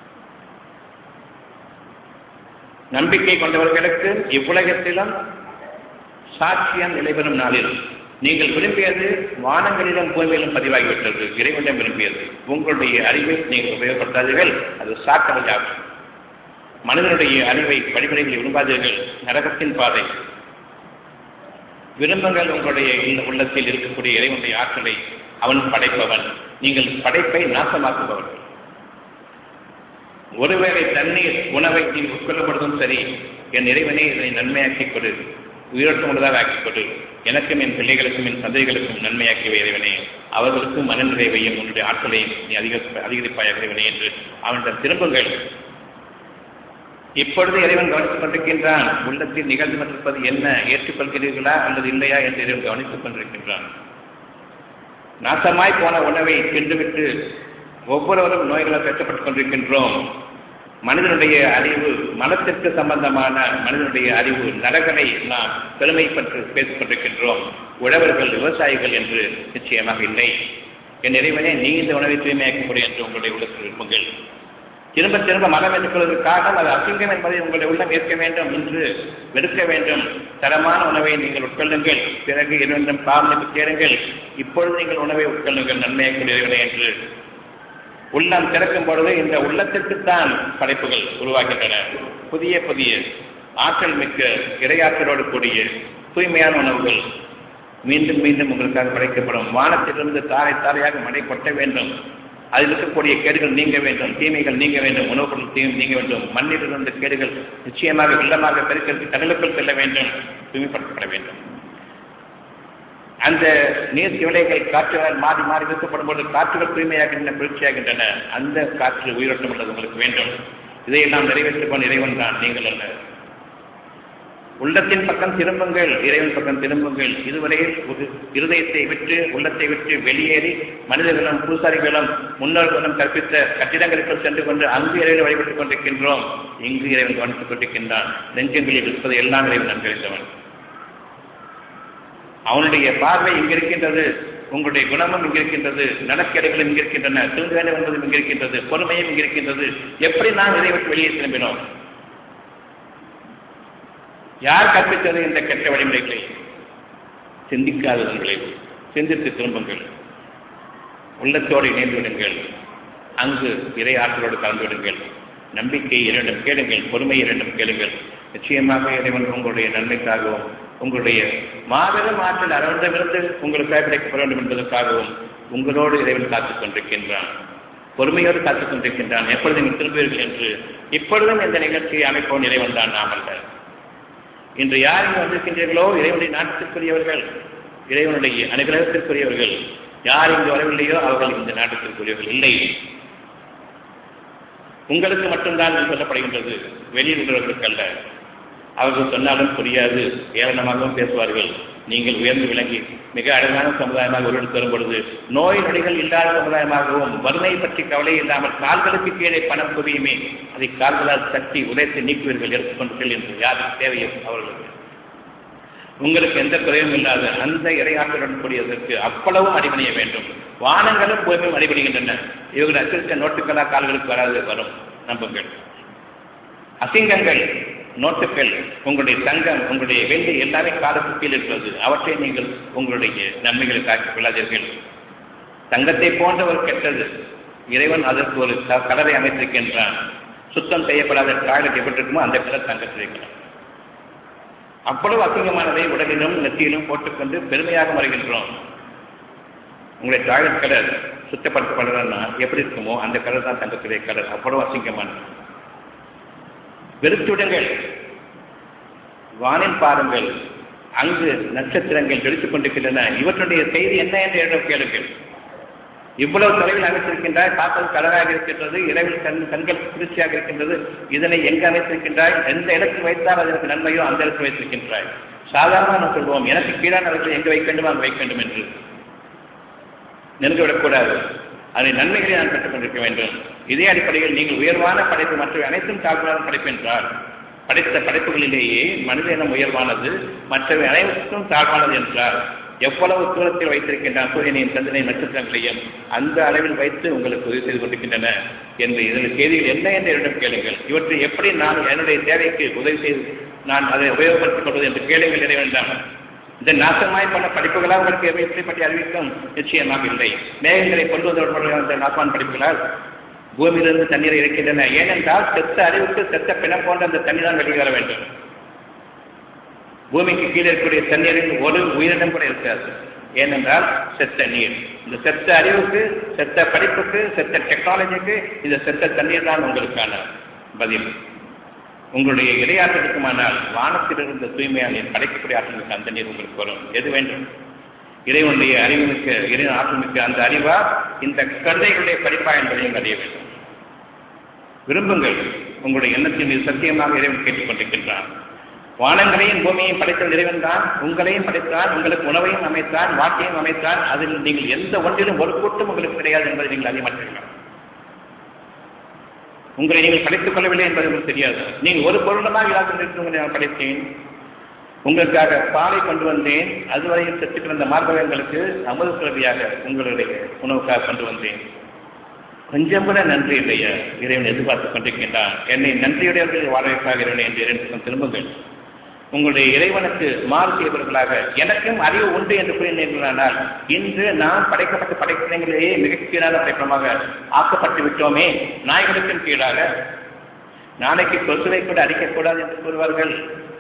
நம்பிக்கை கொண்டவர்களுக்கு இவ்வுலகத்திலும் சாட்சியம் நிலைபெறும் நாளில் நீங்கள் விரும்பியது வானங்களிலும் பூமியிலும் பதிவாகிவிட்டது இறைவனிடம் விரும்பியது உங்களுடைய அறிவை நீங்கள் உபயோகப்படுத்தாதீர்கள் அது சாக்கடையாகும் மனிதனுடைய அறிவை வழிமுறைகளை விரும்பாதீர்கள் நரகத்தின் பாதை விரும்புங்கள் உங்களுடைய இந்த உள்ளத்தில் இருக்கக்கூடிய இறைவனுடைய ஆற்றலை அவன் படைப்பவன் நீங்கள் படைப்பை நாசமாக்குபவர்கள் ஒருவேளை தண்ணீர் உணவை நீ உட்கொள்ளப்படுவதும் சரி என் இறைவனே இதனை நன்மையாக்கிக் கொடு உயிரோட்டம் உள்ளதாக ஆக்கிக் கொடு எனக்கும் என் பிள்ளைகளுக்கும் என் சந்தைகளுக்கும் நன்மையாக்கிய இறைவனே அவர்களுக்கும் மனநிறைவையும் உன்னுடைய ஆற்றலையும் நீ அதிக அதிகரிப்பாய இறைவனே என்று அவனிடம் திரும்புங்கள் இப்பொழுது இறைவன் கவனித்துக் கொண்டிருக்கின்றான் உள்ளத்தில் நிகழ்ந்து கொண்டிருப்பது என்ன ஏற்றுக்கொள்கிறீர்களா அல்லது இல்லையா என்று இறைவன் கவனித்துக் கொண்டிருக்கின்றான் நாசமாய் போன உணவை தின்றுவிட்டு ஒவ்வொருவரும் நோய்களால் பெற்றப்பட்டுக் கொண்டிருக்கின்றோம் மனிதனுடைய அறிவு மனத்திற்கு சம்பந்தமான மனிதனுடைய அறிவு நரகனை நாம் பெருமை பற்றி பேசிக் கொண்டிருக்கின்றோம் உழவர்கள் விவசாயிகள் என்று நிச்சயமாக இல்லை என் இறைவனே நீ இந்த உணவை தூய்மையாக்க முடியும் என்று உங்களுடைய உள்ளத்தில் விரும்புங்கள் திரும்ப திரும்ப மனம் எடுத்துக்கொள்வதற்கு காரணம் அது அசிங்கம் என்பதை உங்களுடைய உள்ளம் ஏற்க வேண்டும் என்று வெறுக்க வேண்டும் தரமான உணவை நீங்கள் உட்கொள்ளுங்கள் பிறகு இரண்டும் பாவனுக்கு தேடுங்கள் இப்பொழுது நீங்கள் உணவை உட்கொள்ளுங்கள் நன்மையாக்கூடியவர்களே என்று உள்ளம் திறக்கும் பொழுது இந்த உள்ளத்திற்குத்தான் படைப்புகள் உருவாகின்றன புதிய புதிய ஆற்றல் மிக்க இரையாற்றலோடு கூடிய தூய்மையான உணவுகள் மீண்டும் மீண்டும் உங்களுக்காக படைக்கப்படும் வானத்திலிருந்து தாரை தாரையாக மழை கொட்ட வேண்டும் அதில் இருக்கக்கூடிய கேடுகள் நீங்க வேண்டும் தீமைகள் நீங்க வேண்டும் உணவுப் பொருள் தீமை நீங்க வேண்டும் மண்ணிலிருந்து கேடுகள் நிச்சயமாக வெள்ளமாக பெருக்கிறது கடலுக்குள் செல்ல வேண்டும் தூய்மைப்படுத்தப்பட வேண்டும் அந்த நீர் சிவலைகள் காற்றுகள் மாறி மாறி வீசப்படும் பொழுது காற்றுகள் தூய்மையாகின்றன குளிர்ச்சியாகின்றன அந்த காற்று உயிரோட்டம் உள்ளது உங்களுக்கு வேண்டும் இதையெல்லாம் நிறைவேற்றுவான் இறைவன் தான் நீங்கள் அல்ல உள்ளத்தின் பக்கம் திரும்புங்கள் இறைவன் பக்கம் திரும்புங்கள் இதுவரையில் ஒரு இருதயத்தை விட்டு உள்ளத்தை விட்டு வெளியேறி மனிதர்களும் பூசாரிகளும் முன்னோர்களும் கற்பித்த கட்டிடங்களுக்குள் சென்று கொண்டு அங்கு இறைவனை வழிபட்டுக் கொண்டிருக்கின்றோம் இங்கு இறைவன் கவனித்துக் கொண்டிருக்கின்றான் நெஞ்சங்களில் இருப்பது எல்லாம் இறைவன் நன்கறிந்தவன் அவனுடைய பார்வை இங்கு இருக்கின்றது உங்களுடைய குணமும் இங்கு இருக்கின்றது நடக்கடைகளும் இங்கு இருக்கின்றன திருந்தவேண்டும் என்பதும் இங்கு இருக்கின்றது பொறுமையும் இங்கு இருக்கின்றது எப்படி நாம் இதை விட்டு வெளியே திரும்பினோம் யார் கற்பித்தது இந்த கெட்ட வழிமுறைகளை சிந்திக்காததன் விளைவு சிந்தித்து திரும்புங்கள் உள்ளத்தோடு இணைந்து விடுங்கள் அங்கு இறை ஆற்றலோடு கலந்து விடுங்கள் நம்பிக்கை இரண்டும் கேளுங்கள் பொறுமை இரண்டும் கேளுங்கள் நிச்சயமாக இறைவன் உங்களுடைய நன்மைக்காகவும் உங்களுடைய மாபெரும் ஆற்றல் அரவிடமிருந்து உங்களுக்கு கிடைக்கப்பட வேண்டும் என்பதற்காகவும் உங்களோடு இறைவன் காத்துக் கொண்டிருக்கின்றான் பொறுமையோடு காத்துக் கொண்டிருக்கின்றான் எப்பொழுது நீங்கள் திரும்புவீர்கள் என்று இப்பொழுதும் இந்த நிகழ்ச்சியை அமைப்போம் இறைவன் தான் நாம் அல்ல இன்று யார் இங்கு வந்திருக்கின்றீர்களோ இறைவனுடைய நாட்டத்திற்குரியவர்கள் இறைவனுடைய அனுகிரகத்திற்குரியவர்கள் யார் இங்கு வரவில்லையோ அவர்கள் இந்த நாட்டத்திற்குரியவர்கள் இல்லை உங்களுக்கு மட்டும்தான் இது சொல்லப்படுகின்றது வெளியில் உள்ளவர்களுக்கு அல்ல அவர்கள் சொன்னாலும் புரியாது ஏளனமாகவும் பேசுவார்கள் நீங்கள் உயர்ந்து விளங்கி மிக அழகான சமுதாயமாக உருவெடுத்து வரும் பொழுது நோய் நொடிகள் இல்லாத சமுதாயமாகவும் வறுமை பற்றி கவலை இல்லாமல் கால்களுக்கு கீழே பணம் குவியுமே அதை கால்களால் தட்டி உடைத்து நீக்குவீர்கள் எடுத்துக்கொண்டீர்கள் என்று யாருக்கு தேவையும் அவர்களுக்கு உங்களுக்கு எந்த குறையும் இல்லாத அந்த இரையாற்றலுடன் கூடியதற்கு அவ்வளவும் அடிமணிய வேண்டும் வானங்களும் பூமியும் அடிபடுகின்றன இவர்கள் அச்சரித்த நோட்டுகளா கால்களுக்கு வராது வரும் நம்புங்கள் அசிங்கங்கள் நோட்டுகள் உங்களுடைய தங்கம் உங்களுடைய வெள்ளி எல்லாமே காலத்து கீழ் இருக்கிறது அவற்றை நீங்கள் உங்களுடைய நன்மைகளை காட்டிக் கொள்ளாதீர்கள் தங்கத்தை போன்ற ஒரு கெட்டது இறைவன் அதற்கு ஒரு கலரை அமைத்திருக்கின்றான் சுத்தம் செய்யப்படாத டாய்லெட் எப்படி இருக்குமோ அந்த கலர் தங்கத்தில் இருக்கிறான் அவ்வளவு அசிங்கமானதை உடலிலும் நெத்தியிலும் போட்டுக்கொண்டு பெருமையாக மறைகின்றோம் உங்களுடைய டாய்லெட் கலர் சுத்தப்படுத்தப்படுறதுன்னா எப்படி இருக்குமோ அந்த கலர் தான் தங்கத்துடைய கலர் அவ்வளவு அசிங்கமானது வெறுத்துவிடுங்கள் வானில் பாருங்கள் அங்கு நட்சத்திரங்கள் வெடித்துக் கொண்டிருக்கின்றன இவற்றுடைய செய்தி என்ன என்று எழுத கேளுங்கள் இவ்வளவு தொலைவில் அமைத்திருக்கின்றாய் பார்ப்பது கலராக இருக்கின்றது இரவில் கண் கண்கள் குளிர்ச்சியாக இருக்கின்றது இதனை எங்கு அமைத்திருக்கின்றாய் எந்த இடத்தில் வைத்தால் அதற்கு நன்மையோ அந்த இடத்தில் வைத்திருக்கின்றாய் சாதாரணமாக நாம் சொல்வோம் எனக்கு கீழான இடத்தில் எங்கு வைக்க வேண்டும் அங்கு வைக்க வேண்டும் என்று நின்றுவிடக்கூடாது அதை நன்மைகளை நான் பெற்றுக் கொண்டிருக்க வேண்டும் இதே அடிப்படையில் நீங்கள் உயர்வான படைப்பு மற்ற அனைத்தும் தாழ்வான படைப்பு என்றால் படைத்த படைப்புகளிலேயே மனித இனம் உயர்வானது மற்றவை அனைவருக்கும் தாழ்வானது என்றால் எவ்வளவு தூரத்தில் வைத்திருக்கின்றான் சூரியனையும் சந்திரனையும் நட்சத்திரங்களையும் அந்த அளவில் வைத்து உங்களுக்கு உதவி செய்து கொண்டிருக்கின்றன என்று இதில் செய்திகள் என்ன என்று என்னிடம் கேளுங்கள் இவற்றை எப்படி நான் என்னுடைய தேவைக்கு உதவி செய்து நான் அதை உபயோகப்படுத்திக் கொள்வது என்று கேளுங்கள் இறை வேண்டாம் இந்த நாசமாய் பண்ண படிப்புகளால் உங்களுக்கு எப்படி பற்றி அறிவிக்கும் நிச்சயமாக இல்லை மேகங்களை கொண்டு வந்த நாசமான படிப்புகளால் பூமியிலிருந்து தண்ணீரை இருக்கின்றன ஏனென்றால் செத்த அறிவுக்கு செத்த பிணம் போன்ற அந்த தண்ணீர் தான் வெளியே வர வேண்டும் பூமிக்கு கீழே இருக்கக்கூடிய தண்ணீரில் ஒரு உயிரினம் கூட இருக்காது ஏனென்றால் செத்த நீர் இந்த செத்த அறிவுக்கு செத்த படிப்புக்கு செத்த டெக்னாலஜிக்கு இந்த செத்த தண்ணீர் தான் உங்களுக்கான பதில் உங்களுடைய இடையாற்றலுக்குமானால் வானத்தில் இருந்த தூய்மையான நீர் படைக்கக்கூடிய ஆற்றலுக்கு அந்த நீர் உங்களுக்கு வரும் எது வேண்டும் இறைவனுடைய அறிவுமிக்க இறைவன் ஆற்றலுமிக்க அந்த அறிவா இந்த கருதைகளுடைய படிப்பா என்பதையும் அறிய வேண்டும் விரும்புங்கள் உங்களுடைய எண்ணத்தின் மீது சத்தியமாக இறைவன் கேட்டுக்கொண்டிருக்கின்றான் வானங்களையும் பூமியையும் படைத்த இறைவன் தான் உங்களையும் படைத்தான் உங்களுக்கு உணவையும் அமைத்தான் வாக்கையும் அமைத்தான் அதில் நீங்கள் எந்த ஒன்றிலும் ஒரு கூட்டம் உங்களுக்கு கிடையாது என்பதை நீங்கள் அறிய மாட்டீர்கள் உங்களை நீங்கள் படைத்துக் கொள்ளவில்லை என்பது உங்களுக்கு தெரியாது நீங்கள் ஒரு பொருளமாக இல்லாத உங்களை நான் படைத்தேன் உங்களுக்காக பாலை கொண்டு வந்தேன் அதுவரையில் செத்து கிடந்த மார்பகங்களுக்கு அமுத சுரபியாக உங்களுடைய உணவுக்காக கொண்டு வந்தேன் கொஞ்சம் கூட நன்றி இல்லையா இறைவன் எதிர்பார்த்துக் கொண்டிருக்கின்றான் என்னை நன்றியுடையவர்கள் வாழ வைப்பாக இறைவனை என்று இறைவனுக்கு திரும்புங்கள் உங்களுடைய இறைவனுக்கு மாறு செய்வர்களாக எனக்கும் அறிவு உண்டு என்று கூறினீர்களானால் இன்று நாம் படைக்கப்பட்ட படைப்பினங்களிலேயே மிகச் கீழான படைப்பமாக ஆக்கப்பட்டு விட்டோமே நாய்களுக்கும் கீழாக நாளைக்கு கொசுவை கூட அடிக்கக்கூடாது என்று கூறுவார்கள்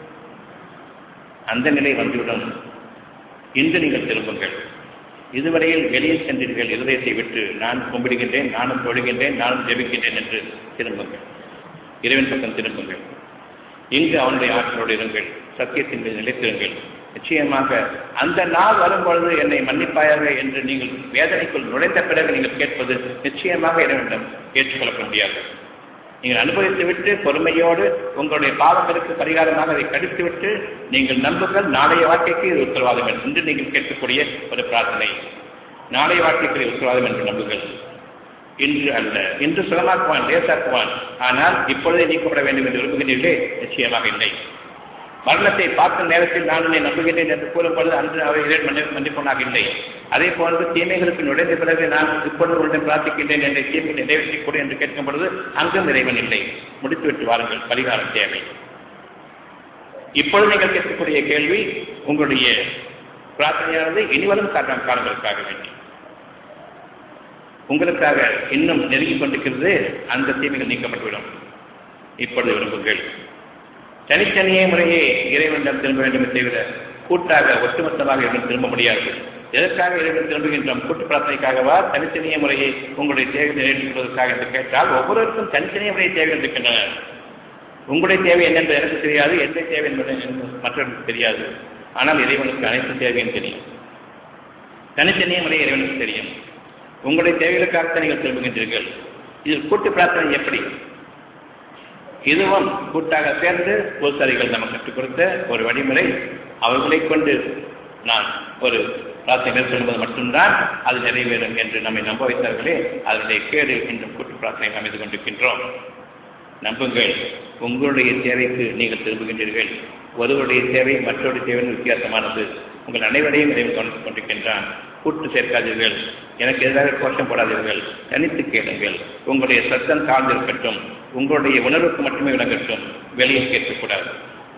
அந்த நிலை வந்துவிடும் இன்று நீங்கள் திரும்புங்கள் இதுவரையில் வெளியில் சென்றீர்கள் இருதயத்தை விட்டு நான் கும்பிடுகின்றேன் நானும் தொழுகின்றேன் நானும் ஜெபிக்கின்றேன் என்று திரும்புங்கள் இறைவன் பக்கம் திரும்புங்கள் இங்கு அவனுடைய ஆற்றலோடு இருங்கள் சத்தியத்தின் மீது நிலைத்திருங்கள் நிச்சயமாக அந்த நாள் வரும்பொழுது என்னை மன்னிப்பாயாக என்று நீங்கள் வேதனைக்குள் நுழைந்த பிறகு நீங்கள் கேட்பது நிச்சயமாக இறைவனிடம் ஏற்றுக்கொள்ள முடியாது நீங்கள் அனுபவித்து விட்டு பொறுமையோடு உங்களுடைய பாவங்களுக்கு பரிகாரமாக அதை கடித்துவிட்டு நீங்கள் நம்புங்கள் நாளைய வாழ்க்கைக்கு இது உத்தரவாதம் என்று நீங்கள் கேட்கக்கூடிய ஒரு பிரார்த்தனை நாளைய வாழ்க்கைக்கு இது உத்தரவாதம் என்று நம்புங்கள் இன்று அல்ல இன்று சுகமாக்குவான் லேசாக்குவான் ஆனால் இப்பொழுதே நீக்கப்பட வேண்டும் என்று விரும்புகிறீர்களே நிச்சயமாக இல்லை மரணத்தை பார்க்கும் நேரத்தில் நான் உன்னை நம்புகிறேன் என்று கூறும் பொழுது அன்று அவை இறை மன்னி மன்னிப்பனாக இல்லை அதே போன்று தீமைகளுக்கு நுழைந்த பிறகு நான் இப்பொழுது உன்னிடம் பிரார்த்திக்கின்றேன் என்ற தீமை நிறைவேற்றிக் கொடு என்று கேட்கும் பொழுது அங்கும் இறைவன் இல்லை முடித்துவிட்டு வாருங்கள் பரிகாரம் தேவை இப்பொழுது நீங்கள் கேட்கக்கூடிய கேள்வி உங்களுடைய பிரார்த்தனையானது இனிவரும் காரணம் காலங்களுக்காக வேண்டி உங்களுக்காக இன்னும் நெருங்கிக் கொண்டிருக்கிறது அந்த தீமைகள் நீக்கப்பட்டுவிடும் இப்பொழுது விரும்புங்கள் தனித்தனியே முறையே இறைவனிடம் திரும்ப வேண்டும் தவிர கூட்டாக ஒட்டுமொத்தமாக இறைவன் திரும்ப முடியாது எதற்காக இறைவன் திரும்புகின்றோம் கூட்டு பிரார்த்தனைக்காகவா தனித்தனிய முறையை உங்களுடைய தேவை நிறைவேற்றுவதற்காக என்று கேட்டால் ஒவ்வொருவருக்கும் தனித்தனிய முறையை தேவைகள் இருக்கின்றன உங்களுடைய தேவை என்னென்று எனக்கு தெரியாது எந்த தேவை என்பது மற்றவர்களுக்கு தெரியாது ஆனால் இறைவனுக்கு அனைத்து தேவையும் தெரியும் தனித்தனிய முறை இறைவனுக்கு தெரியும் உங்களுடைய தேவைகளுக்காகத்தான் நீங்கள் திரும்புகின்றீர்கள் இது கூட்டு பிரார்த்தனை எப்படி இதுவும் கூட்டாக சேர்ந்து பூசாரிகள் நமக்கு கற்றுக் கொடுத்த ஒரு வழிமுறை அவர்களை கொண்டு நான் ஒரு பிரார்த்தனை மேற்கொள்வது மட்டும்தான் அது நிறைவேறும் என்று நம்மை நம்ப வைத்தார்களே அதனுடைய கேடு இன்றும் கூட்டு பிரார்த்தனை அமைந்து கொண்டிருக்கின்றோம் நம்புங்கள் உங்களுடைய தேவைக்கு நீங்கள் திரும்புகின்றீர்கள் ஒருவருடைய தேவை மற்றொரு தேவையின் வித்தியாசமானது உங்கள் அனைவரையும் இறைவன் கவனித்துக் கொண்டிருக்கின்றான் கூட்டு சேர்க்காதீர்கள் எனக்கு எதிராக கோஷம் போடாதீர்கள் தனித்து கேளுங்கள் உங்களுடைய சத்தம் தாழ்ந்திருக்கட்டும் உங்களுடைய உணர்வுக்கு மட்டுமே விளங்கட்டும் வெளியே கேட்கக்கூடாது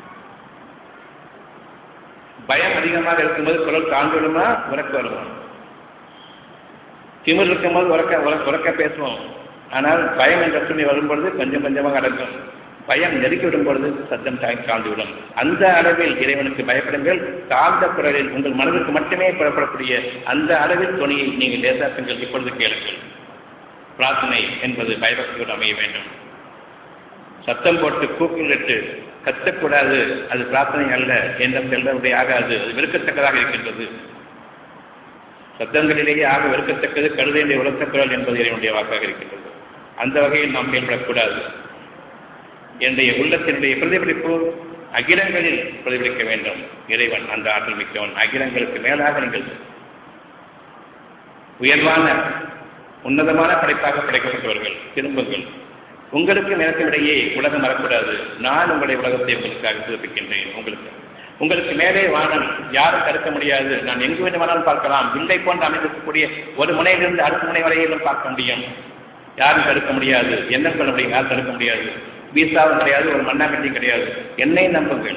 பயம் அதிகமாக இருக்கும்போது குரல் தாழ்ந்து விடுமா உறக்க வருவோம் திமிர் இருக்கும்போது உறக்க உறக்க உறக்க பேசுவோம் ஆனால் பயம் என்ற துணி வரும்பொழுது கொஞ்சம் கொஞ்சமாக அடங்கும் பயம் நெருக்கி விடும் பொழுது சத்தம் தாழ்ந்து விடும் அந்த அளவில் இறைவனுக்கு பயப்படுங்கள் தாழ்ந்த குரலில் உங்கள் மனதிற்கு மட்டுமே புறப்படக்கூடிய அந்த அளவில் துணியை நீங்கள் லேசாக்குங்கள் இப்பொழுது கேளுங்கள் பிரார்த்தனை என்பது பயபக்தியோடு அமைய வேண்டும் சத்தம் போட்டு கூக்குலிட்டு கத்தக்கூடாது அது பிரார்த்தனை அல்ல என்ற செல்வருடைய ஆகாது அது வெறுக்கத்தக்கதாக இருக்கின்றது சத்தங்களிலேயே ஆக வெறுக்கத்தக்கது கருதையுடைய உரத்த குரல் என்பது என்னுடைய வாக்காக இருக்கின்றது அந்த வகையில் நாம் செயல்படக்கூடாது என்னுடைய உள்ளத்தினுடைய பிரதிபலிப்பு அகிலங்களில் பிரதிபலிக்க வேண்டும் இறைவன் அந்த ஆற்றல் மிக்கவன் அகிலங்களுக்கு மேலாக நீங்கள் உயர்வான உன்னதமான படைப்பாக படைக்கப்பட்டவர்கள் திரும்புங்கள் உங்களுக்கு எனக்கும் இடையே உலகம் வரக்கூடாது நான் உங்களுடைய உலகத்தை உங்களுக்காக புதுப்பிக்கின்றேன் உங்களுக்கு உங்களுக்கு மேலே வானம் யாரும் தடுக்க முடியாது நான் எங்கு வேண்டுமானாலும் பார்க்கலாம் வில்லை போன்று அமைந்திருக்கக்கூடிய ஒரு முனையிலிருந்து அடுத்த முனை வரையிலும் பார்க்க முடியும் யாரும் தடுக்க முடியாது என்ன சொல்ல முடியும் யாரும் தடுக்க முடியாது வீசாவும் கிடையாது ஒரு மண்ணாங்கட்டியும் கிடையாது என்னை நம்புங்கள்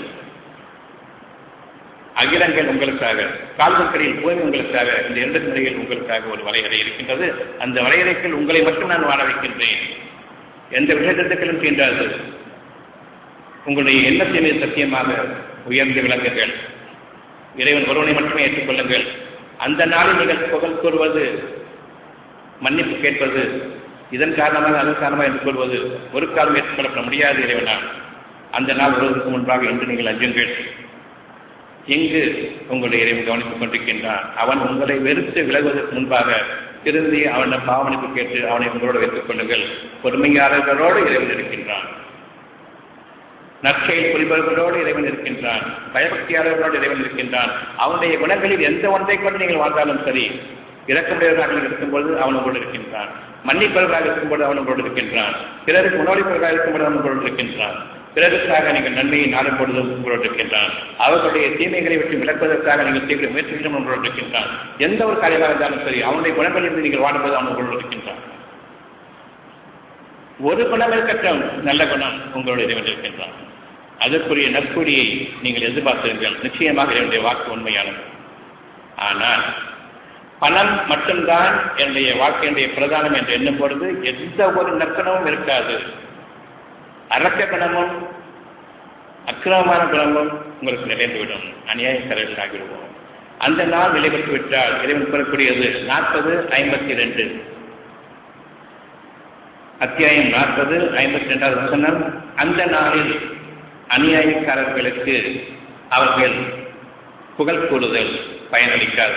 அகிலங்கள் உங்களுக்காக கால்வக்கடியில் பூமி உங்களுக்காக இந்த இரண்டு முறையில் உங்களுக்காக ஒரு வரையறை இருக்கின்றது அந்த வரையறைக்குள் உங்களை மட்டும் நான் வாழ வைக்கின்றேன் எந்த விஷயத்திற்கும் தீண்டாது உங்களுடைய எண்ணத்தின் மீது சத்தியமாக உயர்ந்து விளங்குங்கள் இறைவன் ஒருவனை மட்டுமே ஏற்றுக்கொள்ளுங்கள் அந்த நாளில் நீங்கள் புகழ் கூறுவது மன்னிப்பு கேட்பது இதன் காரணமாக அதன் காரணமாக என்று கூறுவது ஒரு காலம் ஏற்றுக்கொள்ளப்பட முடியாது இறைவனால் அந்த நாள் வருவதற்கு முன்பாக இன்று நீங்கள் அஞ்சுங்கள் இங்கு உங்களுடைய இறைவன் கவனித்துக் கொண்டிருக்கின்றான் அவன் உங்களை வெறுத்து விலகுவதற்கு முன்பாக திருந்தி அவனை பாவனைக்கு கேட்டு அவனை உங்களோடு வைத்துக் கொள்ளுங்கள் பொறுமையாளர்களோடு இறைவன் இருக்கின்றான் நற்செயல் புரிபவர்களோடு இறைவன் இருக்கின்றான் பயபக்தியாளர்களோடு இறைவன் இருக்கின்றான் அவனுடைய குணங்களில் எந்த ஒன்றை கொண்டு நீங்கள் வாழ்ந்தாலும் சரி இறக்கமுடையவர்களாக இருக்கும்பொழுது அவன் உங்களோடு இருக்கின்றான் மன்னிப்பவர்களாக இருக்கும்போது அவன் உங்களோடு இருக்கின்றான் பிறருக்கு உணவளிப்பவர்களாக இருக்கும்போது அவன் உங்களோடு இருக்கின்றான் பிறருக்காக நீங்கள் நன்மையை நாடும் பொழுதும் உங்களோடு இருக்கின்றான் அவர்களுடைய தீமைகளை விட்டு விளக்குவதற்காக நீங்கள் தீவிர முயற்சிகளும் உங்களோடு இருக்கின்றான் எந்த ஒரு காரியமாக இருந்தாலும் சரி அவனுடைய குணங்களிலிருந்து நீங்கள் வாடும்போது அவன் உங்களோடு இருக்கின்றான் ஒரு குணம் இருக்கட்டும் நல்ல குணம் உங்களோட இறைவன் இருக்கின்றான் அதற்குரிய நற்கூலியை நீங்கள் எதிர்பார்த்திருங்கள் நிச்சயமாக என்னுடைய வாக்கு உண்மையானது ஆனால் பணம் மட்டும்தான் என்னுடைய வாழ்க்கையினுடைய பிரதானம் என்று எண்ணும் பொழுது எந்த ஒரு நற்குணமும் இருக்காது அரக்க குணமும் அக்கிரமமான குணமும் உங்களுக்கு நிறைந்துவிடும் அநியாயக்காரர்கள் ஆகிவிடுவோம் அந்த நாள் நிலைபெற்று விட்டால் இறைவன் பெறக்கூடியது நாற்பது ஐம்பத்தி ரெண்டு அத்தியாயம் நாற்பது ஐம்பத்தி ரெண்டாவது வசனம் அந்த நாளில் அநியாயக்காரர்களுக்கு அவர்கள் புகழ் கூறுதல் பயனளிக்காது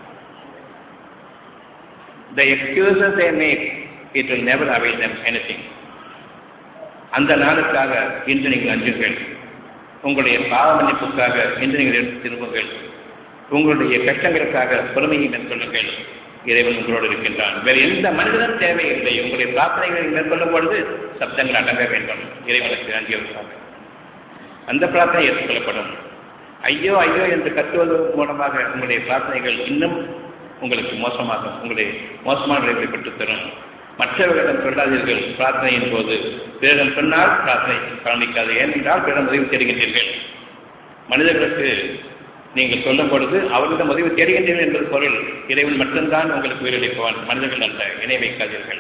The excuses they make, it will never avail them anything. அந்த நாளுக்காக இன்று நீங்கள் அஞ்சுங்கள் உங்களுடைய பாவ மன்னிப்புக்காக இன்று நீங்கள் எடுத்து திரும்புங்கள் உங்களுடைய கஷ்டங்களுக்காக பொறுமையை மேற்கொள்ளுங்கள் இறைவன் உங்களோடு இருக்கின்றான் வேறு எந்த மனிதனும் தேவையில்லை உங்களுடைய பிரார்த்தனைகளை மேற்கொள்ளும் பொழுது சப்தங்கள் அடங்க வேண்டும் இறைவனுக்கு அஞ்சியிருக்காங்க அந்த பிரார்த்தனை ஏற்றுக்கொள்ளப்படும் ஐயோ ஐயோ என்று கத்துவது மூலமாக உங்களுடைய பிரார்த்தனைகள் இன்னும் உங்களுக்கு மோசமாகும் உங்களுடைய மோசமான விளைவை பெற்றுத் தரும் மற்றவர்களிடம் சொல்லாதீர்கள் பிரார்த்தனையின் போது பிறரிடம் சொன்னால் பிரார்த்தனை பலனிக்காது ஏனென்றால் பிறரிடம் உதவி தேடுகின்றீர்கள் மனிதர்களுக்கு நீங்கள் சொல்லும் பொழுது அவர்களிடம் உதவி தேடுகின்றீர்கள் என்பது பொருள் இறைவன் மட்டும்தான் உங்களுக்கு உயிரிழப்பவன் மனிதர்கள் அல்ல இணை வைக்காதீர்கள்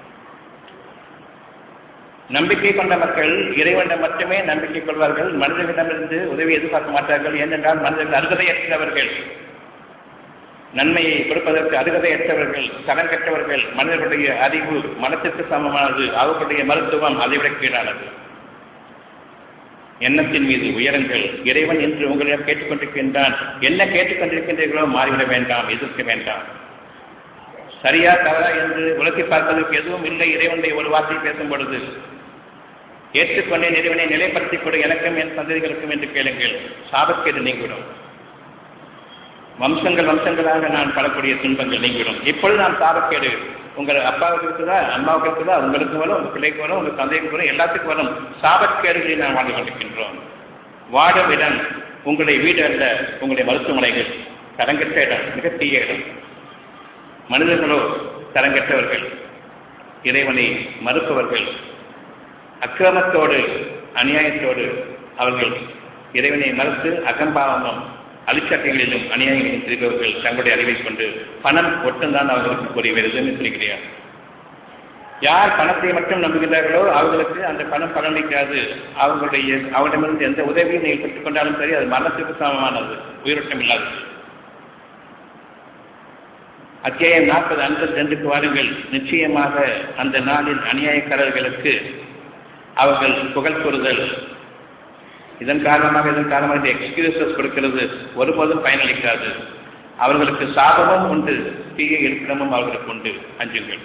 நம்பிக்கை கொண்ட மக்கள் இறைவனிடம் மட்டுமே நம்பிக்கை கொள்வார்கள் மனிதர்களிடமிருந்து உதவி எதிர்பார்க்க மாட்டார்கள் ஏனென்றால் மனிதர்கள் அருகதையற்றவர்கள் நன்மையை கொடுப்பதற்கு அருகதையற்றவர்கள் கடன் கற்றவர்கள் மனிதர்களுடைய அறிவு மனத்திற்கு சமமானது அவர்களுடைய மருத்துவம் அதைவிட கீழானது எண்ணத்தின் மீது உயருங்கள் இறைவன் என்று உங்களிடம் கேட்டுக்கொண்டிருக்கின்றான் என்ன கேட்டுக்கொண்டிருக்கின்றீர்களோ மாறிவிட வேண்டாம் எதிர்க்க வேண்டாம் சரியா தவறா என்று உலகை பார்ப்பதற்கு எதுவும் இல்லை இறைவனுடைய ஒரு வார்த்தை பேசும் பொழுது ஏற்றுக்கொண்டே இறைவனை நிலைப்படுத்திக் கொடு எனக்கும் என் சந்ததிகளுக்கும் என்று கேளுங்கள் சாபக்கேடு நீங்கிவிடும் வம்சங்கள் வம்சங்களாக நான் படக்கூடிய துன்பங்கள் நீங்கிவிடும் இப்பொழுது நான் சாபக்கேடு உங்கள் அப்பாவுக்கு இருக்குதா அம்மாவுக்கு இருக்குதா உங்களுக்கு வரும் உங்கள் பிள்ளைக்கு வரும் உங்கள் தந்தைக்கு வரும் எல்லாத்துக்கும் வரும் சாபக்கேடுகளை நான் வாழ்ந்து கொண்டிருக்கின்றோம் வாடும் இடம் உங்களுடைய வீடு அல்ல உங்களுடைய மருத்துவமனைகள் கடங்கற்ற இடம் மிக தீய இடம் மனிதர்களோ தரங்கெட்டவர்கள் இறைவனை மறுப்பவர்கள் அக்கிரமத்தோடு அநியாயத்தோடு அவர்கள் இறைவனை மறுத்து அகம்பாவமும் அழிச்சாட்டைகளிலும் அநியாயங்களிலும் திரிபவர்கள் தங்களுடைய அறிவை கொண்டு பணம் மட்டும்தான் அவர்களுக்கு கூறிய வேறு எதுவுமே புரிகிறார் யார் பணத்தை மட்டும் நம்புகிறார்களோ அவர்களுக்கு அந்த பணம் பலனளிக்காது அவர்களுடைய அவரிடமிருந்து எந்த உதவியும் நீங்கள் பெற்றுக் கொண்டாலும் சரி அது மரணத்துக்கு சமமானது உயிரோட்டம் இல்லாதது அத்தியாயம் நாற்பது அன்பது ரெண்டுக்கு வாருங்கள் நிச்சயமாக அந்த நாளில் அநியாயக்காரர்களுக்கு அவர்கள் புகழ் கூறுதல் இதன் காரணமாக இதன் காரணமாக இந்த எக்ஸ்கியூசஸ் கொடுக்கிறது ஒருபோதும் பயனளிக்காது அவர்களுக்கு சாபமும் உண்டு தீய இருப்பிடமும் அவர்களுக்கு உண்டு அஞ்சுங்கள்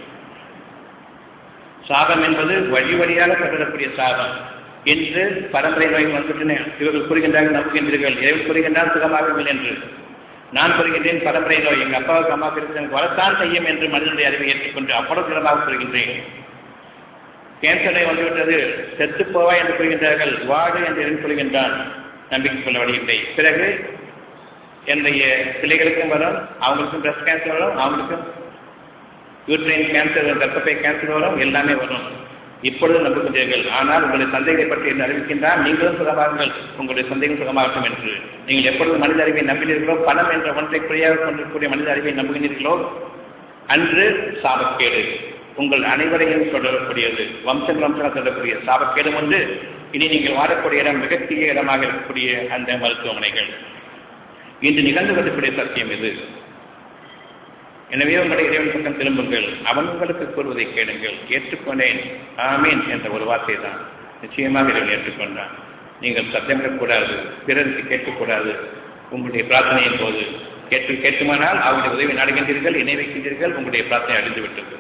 சாபம் என்பது வழி வழியாக பெறக்கூடிய சாபம் என்று பரம்பரை நோய் வந்துட்டன இவர்கள் கூறுகின்றார்கள் நம்புகின்றீர்கள் இறைவன் கூறுகின்றால் சுகமாகுங்கள் என்று நான் கூறுகின்றேன் பரம்பரை நோய் எங்கள் அப்பாவுக்கு அம்மா எனக்கு வரத்தான் செய்யும் என்று மனிதனுடைய அறிவை ஏற்றுக்கொண்டு அவ்வளவு திறமாக கூறுகின்றேன் கேன்சர் நோய் வந்துவிட்டது செத்து போவா என்று கூறுகின்றார்கள் வாடு என்று இறைவன் கூறுகின்றான் நம்பிக்கை கொள்ள வழியில்லை பிறகு என்னுடைய பிள்ளைகளுக்கும் வரும் அவங்களுக்கும் பிரஸ்ட் கேன்சர் வரும் அவங்களுக்கும் யூட்ரைன் கேன்சர் கர்ப்பப்பை கேன்சர் வரும் எல்லாமே வரும் இப்பொழுது நம்புகின்றீர்கள் ஆனால் உங்களுடைய சந்தைகளை பற்றி என்ன அறிவிக்கின்றால் நீங்களும் சுகமாகுங்கள் உங்களுடைய சந்தையும் சுகமாகட்டும் என்று நீங்கள் எப்பொழுது மனித அறிவை நம்பினீர்களோ பணம் என்ற ஒன்றை குறியாக கொண்டிருக்கக்கூடிய மனித அறிவை நம்புகின்றீர்களோ அன்று சாபக்கேடு உங்கள் அனைவரையும் தொடரக்கூடியது வம்சம் வம்சம் தொடரக்கூடிய சாபக்கேடும் ஒன்று இனி நீங்கள் வாழக்கூடிய இடம் மிகச்சிறிய இடமாக இருக்கக்கூடிய அந்த மருத்துவமனைகள் இன்று நிகழ்ந்து வரக்கூடிய சத்தியம் இது எனவே உங்களுடைய இறைவன் பக்கம் திரும்புங்கள் அவன் உங்களுக்கு கூறுவதை கேளுங்கள் ஏற்றுக்கொண்டேன் ஆமீன் என்ற ஒரு வார்த்தை தான் நிச்சயமாக இறைவன் ஏற்றுக்கொண்டான் நீங்கள் சத்தியமிடக்கூடாது பிறருக்கு கேட்கக்கூடாது உங்களுடைய பிரார்த்தனையின் போது கேட்டு கேட்டுமானால் அவருடைய உதவி நாடுகின்றீர்கள் இணை வைக்கின்றீர்கள் உங்களுடைய பிரார்த்தனை அடைந்துவிட்டது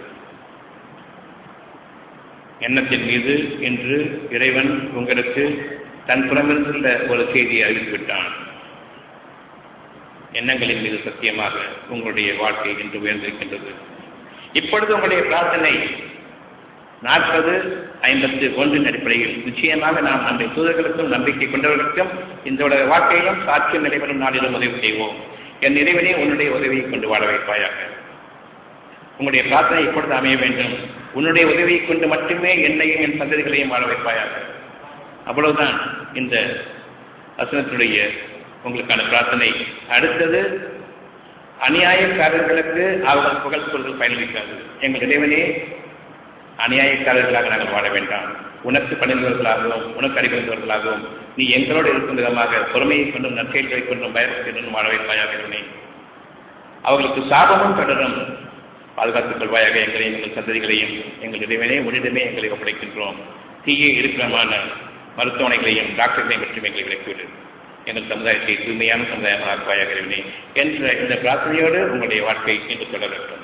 எண்ணத்தின் மீது இன்று இறைவன் உங்களுக்கு தன் புறமிருந்துள்ள ஒரு செய்தியை அறிவித்துவிட்டான் எண்ணங்களின் மீது சத்தியமாக உங்களுடைய வாழ்க்கை இன்று உயர்ந்திருக்கின்றது இப்பொழுது உங்களுடைய பிரார்த்தனை நாற்பது ஐம்பத்து ஒன்றின் அடிப்படையில் நிச்சயமாக நாம் அந்த தூதர்களுக்கும் நம்பிக்கை கொண்டவர்களுக்கும் இந்த உலக வாழ்க்கையிலும் சாட்சியம் நடைபெறும் நாளிலும் உதவி செய்வோம் என் இறைவனே உன்னுடைய உதவியை கொண்டு வாழ வைப்பாயாக உங்களுடைய பிரார்த்தனை இப்பொழுது அமைய வேண்டும் உன்னுடைய உதவியை கொண்டு மட்டுமே என்னையும் என் சந்ததிகளையும் வாழ வைப்பாயாக அவ்வளவுதான் இந்த வசனத்தினுடைய உங்களுக்கான பிரார்த்தனை அடுத்தது அநியாயக்காரர்களுக்கு அவர்கள் புகழ் பொருள் பயனளிக்காது எங்கள் இறைவனே அநியாயக்காரர்களாக நாங்கள் வாழ வேண்டாம் உனக்கு பணிந்தவர்களாகவும் உனக்கு அறிவிந்தவர்களாகவும் நீ எங்களோடு இருக்கும் விதமாக பொறுமையை கொண்டும் நற்செயல்களை கொண்டும் பயத்தை கொண்டும் வாழ வைப்பாயாக இறைவனே அவர்களுக்கு சாபமும் தொடரும் பாதுகாத்துக் கொள்வாயாக எங்களையும் எங்கள் சந்ததிகளையும் எங்கள் இறைவனே உன்னிடமே எங்களை ஒப்படைக்கின்றோம் தீய இருக்கிறமான மருத்துவமனைகளையும் டாக்டர்களையும் பற்றி எங்களை விளக்கிவிடு எங்கள் சமுதாயத்தை தூய்மையான சமுதாயமாக ஆக்குவாயாக இறைவனே என்ற இந்த பிரார்த்தனையோடு உங்களுடைய வாழ்க்கை இன்று தொடரட்டும்